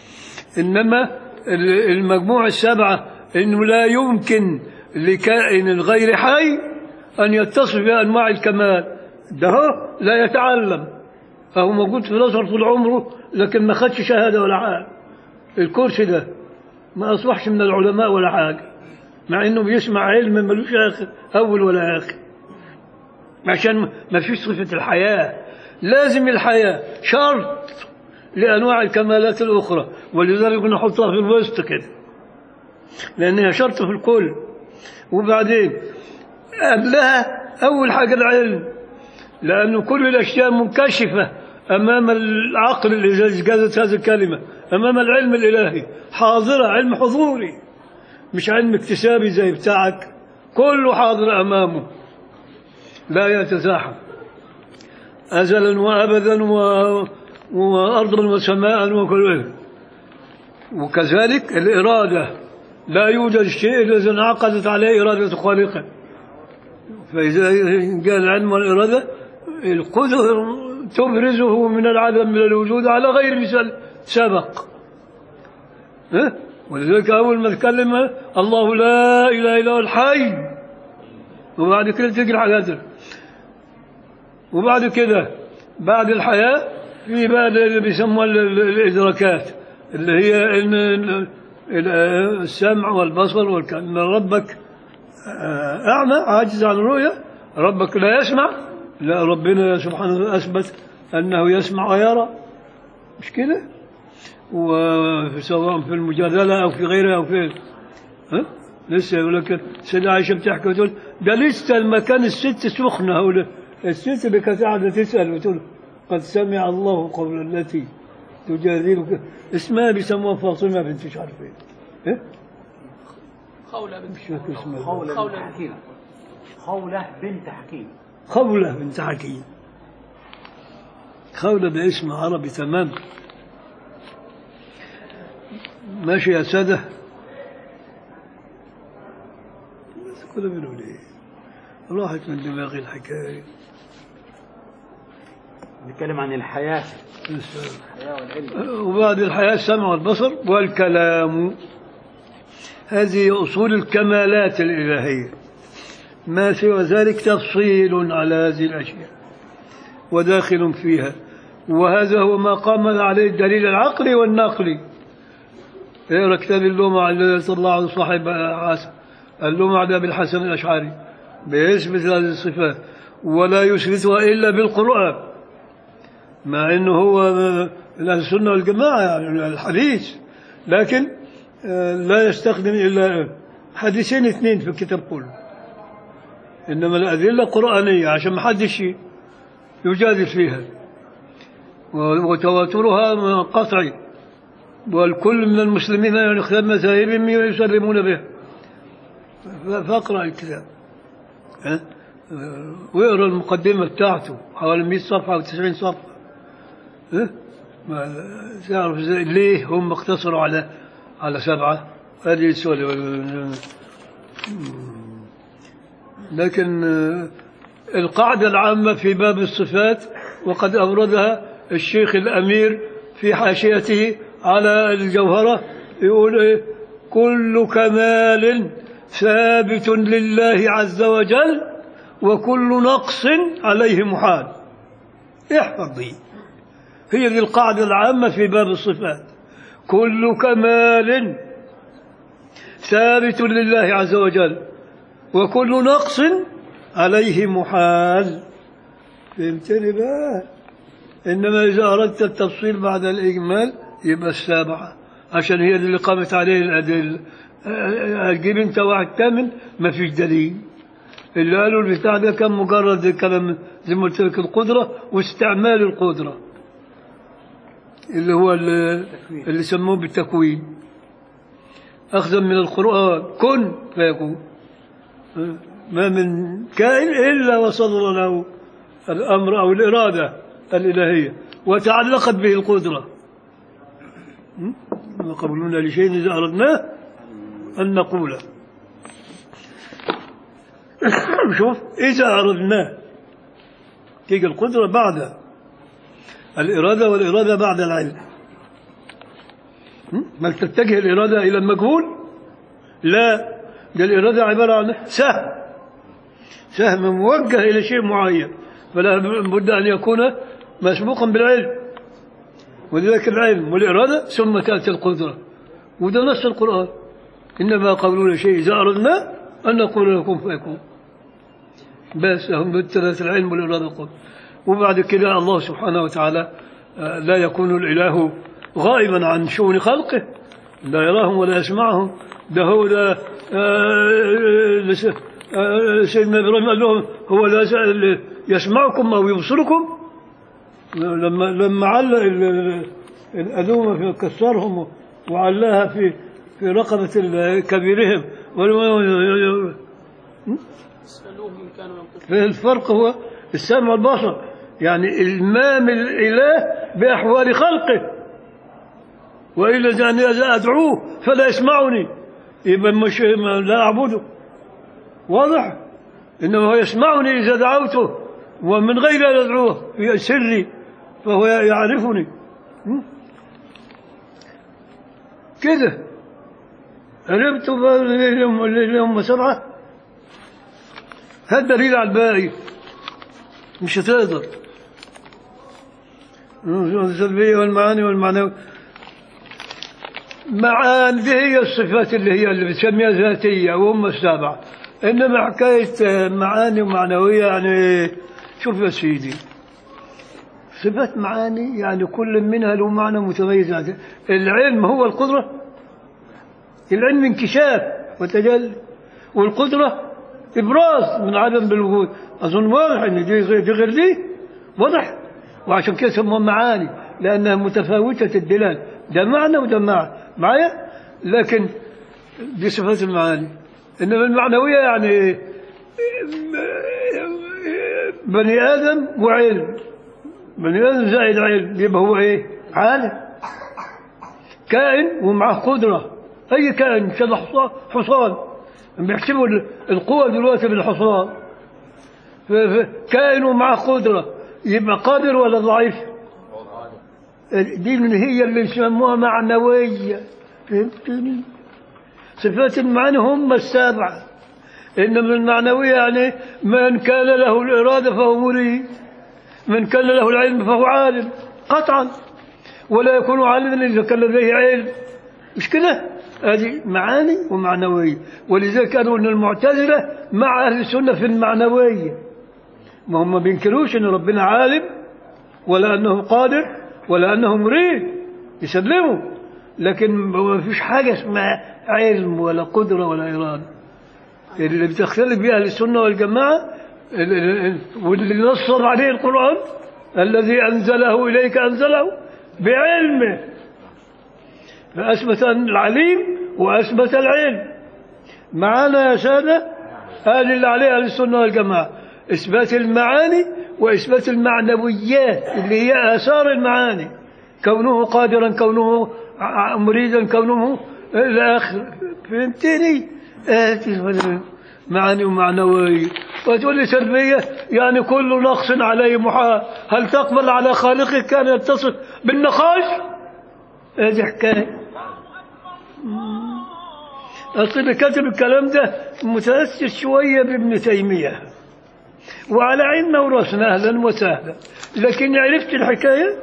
A: إنما ال- المجموع السبعة إنه لا يمكن لكائن غير حي أن يتصف بأنواع الكمال ده هو لا يتعلم فهو موجود في الأزهر طول عمره لكن ما خدش شهادة ولا حاجة الكرسي ده ما أصبحش من العلماء ولا حاجة مع إنه بيسمع علم ملوش آخر أول ولا آخر عشان ما فيش صفة الحياة لازم الحياة شرط لأنواع الكمالات الأخرى ولذلك نحطها في الوسط كده لأنها شرط في الكل وبعدين قبلها أول حاجة العلم لأن كل الأشياء منكشفة أمام العقل اللي جازت هذه الكلمة أمام العلم الإلهي حاضرة علم حضوري مش علم اكتسابي زي بتاعك كله حاضر أمامه لا يتزاحم أزلا وأبدا و... وأرضا وسماء وكل وكذلك الإرادة لا يوجد شيء إلا إذا انعقدت عليه إرادة خالقه فإذا جاء العلم والإرادة القدر تبرزه من العدم من الوجود على غير مثال سبق ها؟ ولذلك أول ما تكلم الله لا إله إلا هو الحي وبعد كده تجي الحاجات وبعد كده بعد الحياة في بقى اللي بيسموها ال- ال- الإدراكات اللي هي إن ال- ال- السمع والبصر والكلام ربك آه، أعمى عاجز عن الرؤية ربك لا يسمع لا ربنا سبحانه أثبت أنه يسمع ويرى مش كده وسواء في المجادلة أو في غيرها أو في ها لسه يقول لك سيدة عائشة بتحكي وتقول ده لسه المكان الست سخنة هقول الست اللي كانت قاعدة تسأل وتقول قد سمع الله قول التي تجادلك اسمها بيسموها فاطمة بنت مش عارف ايه ايه
B: خولة بنت
A: مش فاكر اسمها
C: خولة
B: خولة
C: بنت حكيم خولة بنت حكيم
A: خولة بنت حكيم خولة ده اسم عربي تمام ماشي يا سادة بس كله بيقولوا لي راحت من دماغي الحكاية
B: نتكلم عن الحياة
A: بس-
B: الحياة والعلم
A: وبعد الحياة السمع والبصر والكلام هذه أصول الكمالات الإلهية ما سوى ذلك تفصيل على هذه الأشياء وداخل فيها وهذا هو ما قام عليه الدليل العقلي والنقلي اقرا كتاب اللومع الذي طلع عن صاحب حسن اللومع ده بالحسن الأشعري بيثبت هذه الصفات ولا يثبتها إلا بالقرآن مع انه هو من اهل السنه والجماعه يعني الحديث لكن آه، لا يستخدم الا حديثين اثنين في الكتاب كله انما الادله قرانيه عشان ما حدش يجادل فيها و- وتواترها قطعي والكل من المسلمين يعني خلال مذاهبهم يسلمون به ف- فاقرا الكتاب ها؟ آه، واقرا المقدمه بتاعته حوالي 100 صفحه او 90 صفحه ها؟ ما تعرف زي- ليه هم اقتصروا على على سبعة هذه السؤال لكن آه، القاعدة العامة في باب الصفات وقد أوردها الشيخ الأمير في حاشيته على الجوهرة يقول إيه كل كمال ثابت لله عز وجل وكل نقص عليه محال احفظ دي هي دي القاعدة العامة في باب الصفات كل كمال ثابت لله عز وجل وكل نقص عليه محال فهمتني بقى إنما إذا أردت التفصيل بعد الإجمال يبقى السابعة عشان هي دي اللي قامت عليه الأدلة أه، هتجيب أنت واحد ثامن ما فيش دليل اللي قالوا البتاع ده كان مجرد كلام زي ما قلت لك القدرة واستعمال القدرة اللي هو اللي, اللي سموه بالتكوين أخذا من القرآن كن فيكون ما من كائن إلا وصدر له الأمر أو الإرادة الإلهية وتعلقت به القدرة م? ما قولنا لشيء إذا أردناه أن نقوله شوف إذا أردناه تيجي القدرة بعد الإرادة والإرادة بعد العلم م? هل تتجه الإرادة إلى المجهول لا ده الإرادة عبارة عن سهم سهم موجه إلى شيء معين فلا بد أن يكون مسبوقا بالعلم ولذلك العلم والإرادة ثم تأتي القدرة وده نص القرآن إنما قولون شيء إذا أردنا أن نقول لكم فيكون بس هم بالثلاث العلم والإرادة والقدرة وبعد كده الله سبحانه وتعالى آه، لا يكون الإله غائبا عن شؤون خلقه لا يراهم ولا يسمعهم ده هو ده آه، لس- آه، سيدنا إبراهيم قال لهم هو لا س- يسمعكم أو يبصركم لما لما علق ال- ال- الأدومة في كسرهم وعلاها في في رقبة ال- كبيرهم ولو-
B: اسألوهم إن كانوا ينطقون
A: الفرق هو السمع والبصر يعني المام الإله بأحوال خلقه وإلا أن أدعوه فلا يسمعني يبقى مش ما- لا أعبده واضح إنما هو يسمعني إذا دعوته ومن غير أن أدعوه في سري فهو يعرفني م? كده عرفت بقى اللي هم- اللي هم سبعه هذا دليل على الباقي مش هتقدر السلبية والمعاني والمعنوي معاني دي هي الصفات اللي هي اللي بتسميها ذاتية وهم السبعة إنما حكاية معاني ومعنوية يعني شوف يا سيدي صفات معاني يعني كل منها له معنى متميز عن العلم هو القدرة العلم انكشاف وتجلي والقدرة إبراز من عدم بالوجود أظن واضح إن دي غير دي, غير دي واضح وعشان كده سموها معاني لأنها متفاوتة الدلال ده معنى وده معنى معايا لكن دي صفات المعاني إنما المعنوية يعني بني آدم وعلم بني آدم زائد علم يبقى هو إيه؟ عالم كائن ومعه قدرة أي كائن شبه حصان حصان بيحسبوا ال- القوة دلوقتي بالحصان ف- ف- كائن ومعه قدرة يبقى قادر ولا ضعيف؟ دي من هي اللي يسموها معنوية فهمتني؟ صفات المعاني هم السبعة إنما المعنوية يعني من كان له الإرادة فهو مريد من كان له العلم فهو عالم قطعا ولا يكون عالما إذا كان لديه علم مش كده هذه معاني ومعنوية ولذلك قالوا أن المعتزلة مع أهل السنة في المعنوية ما هم ما بينكروش أن ربنا عالم ولا أنه قادر ولا أنه مريد يسلموا لكن ما فيش حاجة اسمها علم ولا قدرة ولا إرادة اللي بتختلف بها أهل السنة والجماعة ال- ال- ال- واللي نص عليه القرآن الذي أنزله إليك أنزله بعلمه فأثبت أن العليم وأثبت العلم معانا يا سادة هذه اللي عليها أهل السنة والجماعة إثبات المعاني وإثبات المعنويات اللي هي آثار المعاني كونه قادرا كونه ع- مريدا كونه إلى آخر فهمتني؟ آه، معاني ومعنوية وتقول لي سلبية يعني كل نقص عليه محال هل تقبل على خالقك كان يتصف بالنقاش هذه حكاية مم. أصل اللي كاتب الكلام ده متأثر شوية بابن تيمية وعلى عيننا وراسنا أهلا وسهلا لكن عرفت الحكاية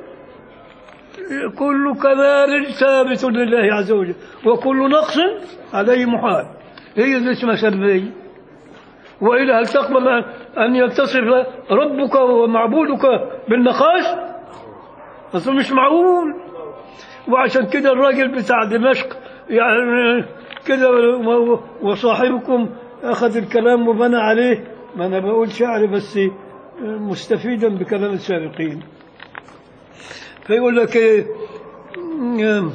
A: كل كمال ثابت لله عز وجل وكل نقص عليه محال هي اللي اسمها سلبية وإلا هل تقبل أن يتصف ربك ومعبودك بالنقاش أصلا مش معقول وعشان كده الراجل بتاع دمشق يعني كده و- وصاحبكم أخذ الكلام وبنى عليه ما أنا بقول شعر بس مستفيدا بكلام السابقين فيقول لك إيه م-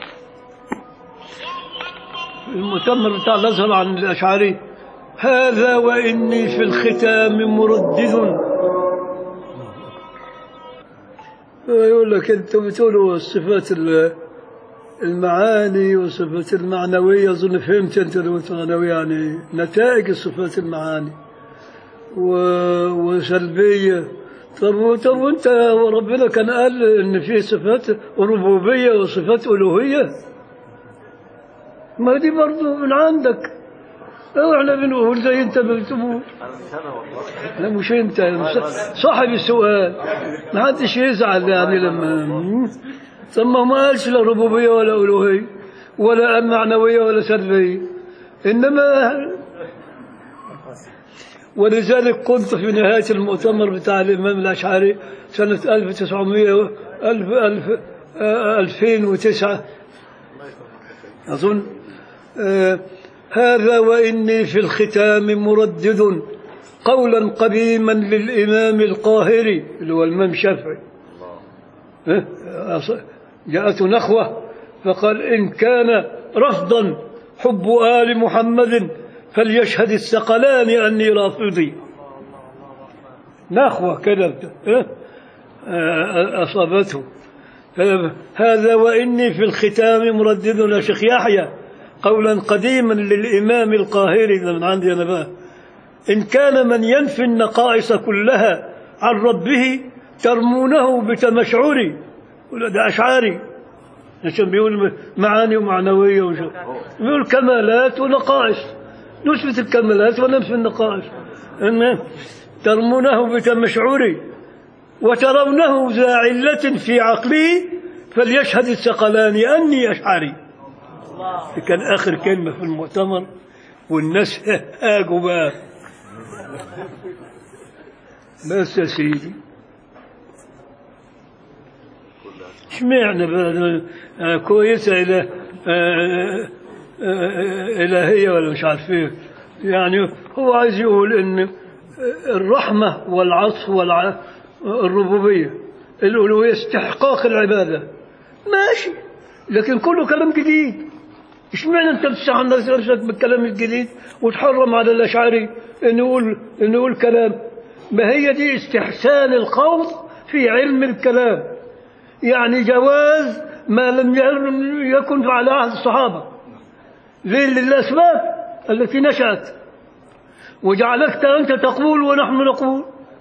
A: المؤتمر بتاع الأزهر عن الأشعري هذا وإني في الختام مردد يقول لك أنتم بتقولوا الصفات ال- المعاني والصفات المعنوية أظن فهمت أنت المعنوية يعني نتائج الصفات المعاني و... وسلبية طب طب وانت وربنا كان قال ان في صفات ربوبيه وصفات الوهيه ما دي برضه من عندك أو احنا بنقول زي انت بتقول لا مش انت صاحب السؤال ما حدش يزعل يعني لما طب ما هو ما قالش لا ربوبيه ولا الوهيه ولا معنويه ولا سلبيه انما ولذلك قلت في نهاية المؤتمر بتاع الإمام الأشعري سنة 1900 ألف ألف آه، 2009 أظن آه، هذا وإني في الختام مردد قولا قديما للإمام القاهري اللي هو الإمام الشافعي آه، أص- جاءته نخوة فقال إن كان رفضا حب آل محمد فليشهد الثقلان أني رافضي نخوة كده آه، آه، أصابته هذا وإني في الختام مردد يا شيخ يحيى قولا قديما للإمام القاهري ده من عندي أنا بقى إن كان من ينفي النقائص كلها عن ربه ترمونه بتمشعري ولا ده أشعاري عشان بيقول معاني ومعنوية وش بيقول كمالات ونقائص نثبت الكمالات وننفي النقائص إن ترمونه بتمشعري وترونه ذا علة في عقله فليشهد الثقلان أني أشعري كان آخر كلمة في المؤتمر والناس هاجوا بقى بس يا سيدي اشمعنى بقى آه، كويسة إلى آه، آه، إلهية ولا مش عارف إيه يعني هو عايز يقول إن الرحمة والعطف والربوبية الألوهية استحقاق العبادة ماشي لكن كله كلام جديد اشمعنى انت بتسعى نفسك بالكلام الجديد وتحرم على الاشعري انه يقول انه يقول كلام ما هي دي استحسان الخوض في علم الكلام يعني جواز ما لم يكن على عهد الصحابه ليه للاسباب التي نشات وجعلتك انت تقول ونحن نقول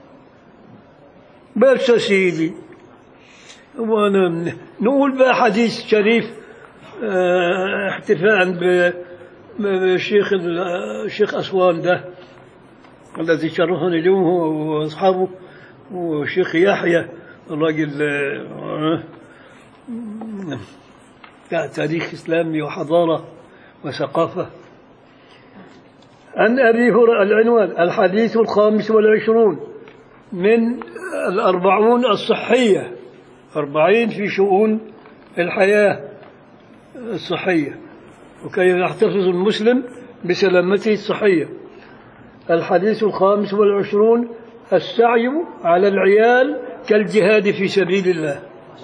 A: بس يا سيدي وانا نقول بقى حديث شريف آه، احتفاء ب- بالشيخ ال- الشيخ أسوان ده الذي شرفني اليوم هو وأصحابه وشيخ يحيى الراجل آه، بتاع تاريخ إسلامي وحضارة وثقافة عن أبي هريرة العنوان الحديث الخامس والعشرون من الأربعون الصحية أربعين في شؤون الحياة الصحية وكي يحتفظ المسلم بسلامته الصحية الحديث الخامس والعشرون السعي على العيال كالجهاد في سبيل الله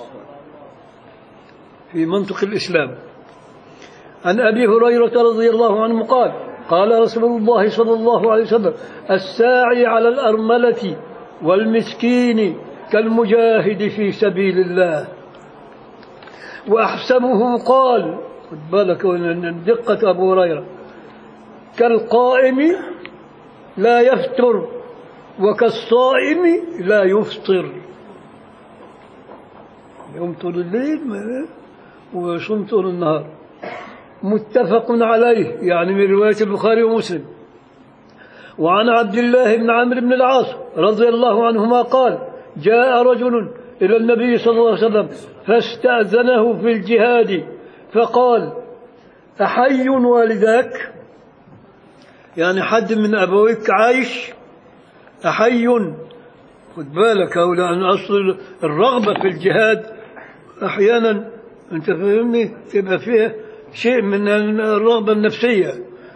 A: في منطق الإسلام عن أبي هريرة رضي الله عنه قال قال رسول الله صلى الله عليه وسلم الساعي على الأرملة والمسكين كالمجاهد في سبيل الله وأحسبه قال خد بالك من دقة أبو هريرة كالقائم لا يفتر وكالصائم لا يفطر يوم طول الليل ما- وصوم طول النهار متفق عليه يعني من رواية البخاري ومسلم وعن عبد الله بن عمرو بن العاص رضي الله عنهما قال جاء رجل إلى النبي صلى الله عليه وسلم فاستأذنه في الجهاد فقال أحي والداك يعني حد من أبويك عايش أحي خد بالك أو لأن أصل الرغبة في الجهاد أحيانا أنت فاهمني تبقى فيها شيء من الرغبة النفسية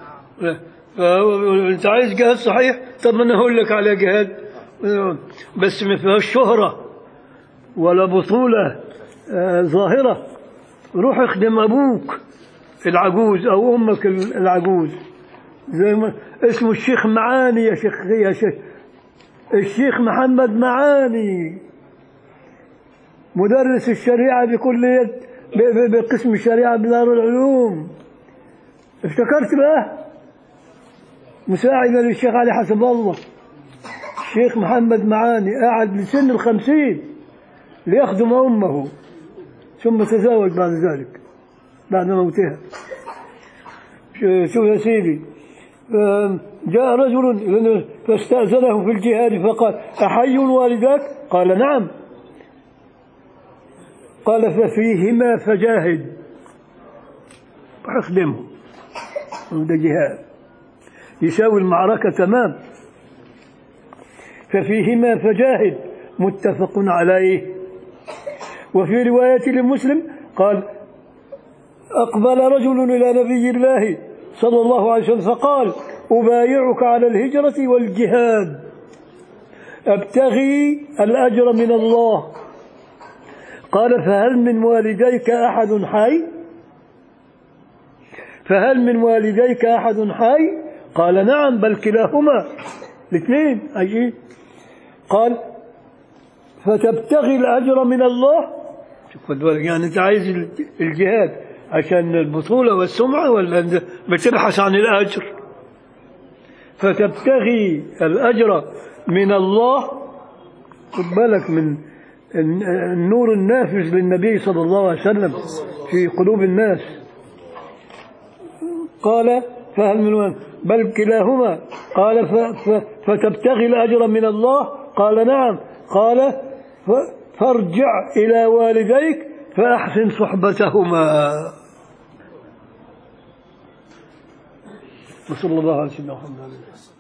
A: فأنت عايز جهاد صحيح طب ما أنا أقول لك على جهاد بس ما فيهاش شهرة ولا بطولة آه، ظاهرة روح اخدم أبوك العجوز أو أمك العجوز زي ما اسمه الشيخ معاني يا شيخ يا شيخ الشيخ محمد معاني مدرس الشريعة بكلية ب- ب- بقسم الشريعة بدار العلوم افتكرت بقى مساعدا للشيخ علي حسب الله الشيخ محمد معاني قاعد لسن الخمسين ليخدم أمه ثم تزوج بعد ذلك بعد موتها ش- شوف يا سيدي ف- جاء رجل إلى النبي فاستأذنه في الجهاد فقال أحي والداك قال نعم قال ففيهما فجاهد اخدمه ده جهاد يساوي المعركة تمام ففيهما فجاهد متفق عليه وفي رواية لمسلم قال أقبل رجل إلى نبي الله صلى الله عليه وسلم فقال أبايعك على الهجرة والجهاد أبتغي الأجر من الله قال فهل من والديك أحد حي فهل من والديك أحد حي قال نعم بل كلاهما الاثنين عايشين قال فتبتغي الأجر من الله شوف خد بالك يعني أنت عايز الجهاد عشان البطولة والسمعة ولا أنت بتبحث عن الأجر فتبتغي الأجر من الله خد بالك من النور النافذ للنبي صلى الله عليه وسلم في قلوب الناس قال فهل من وين بل كلاهما قال ف ف فتبتغي الأجر من الله قال نعم قال ف- فارجع إلى والديك فأحسن صحبتهما وصلى الله على سيدنا محمد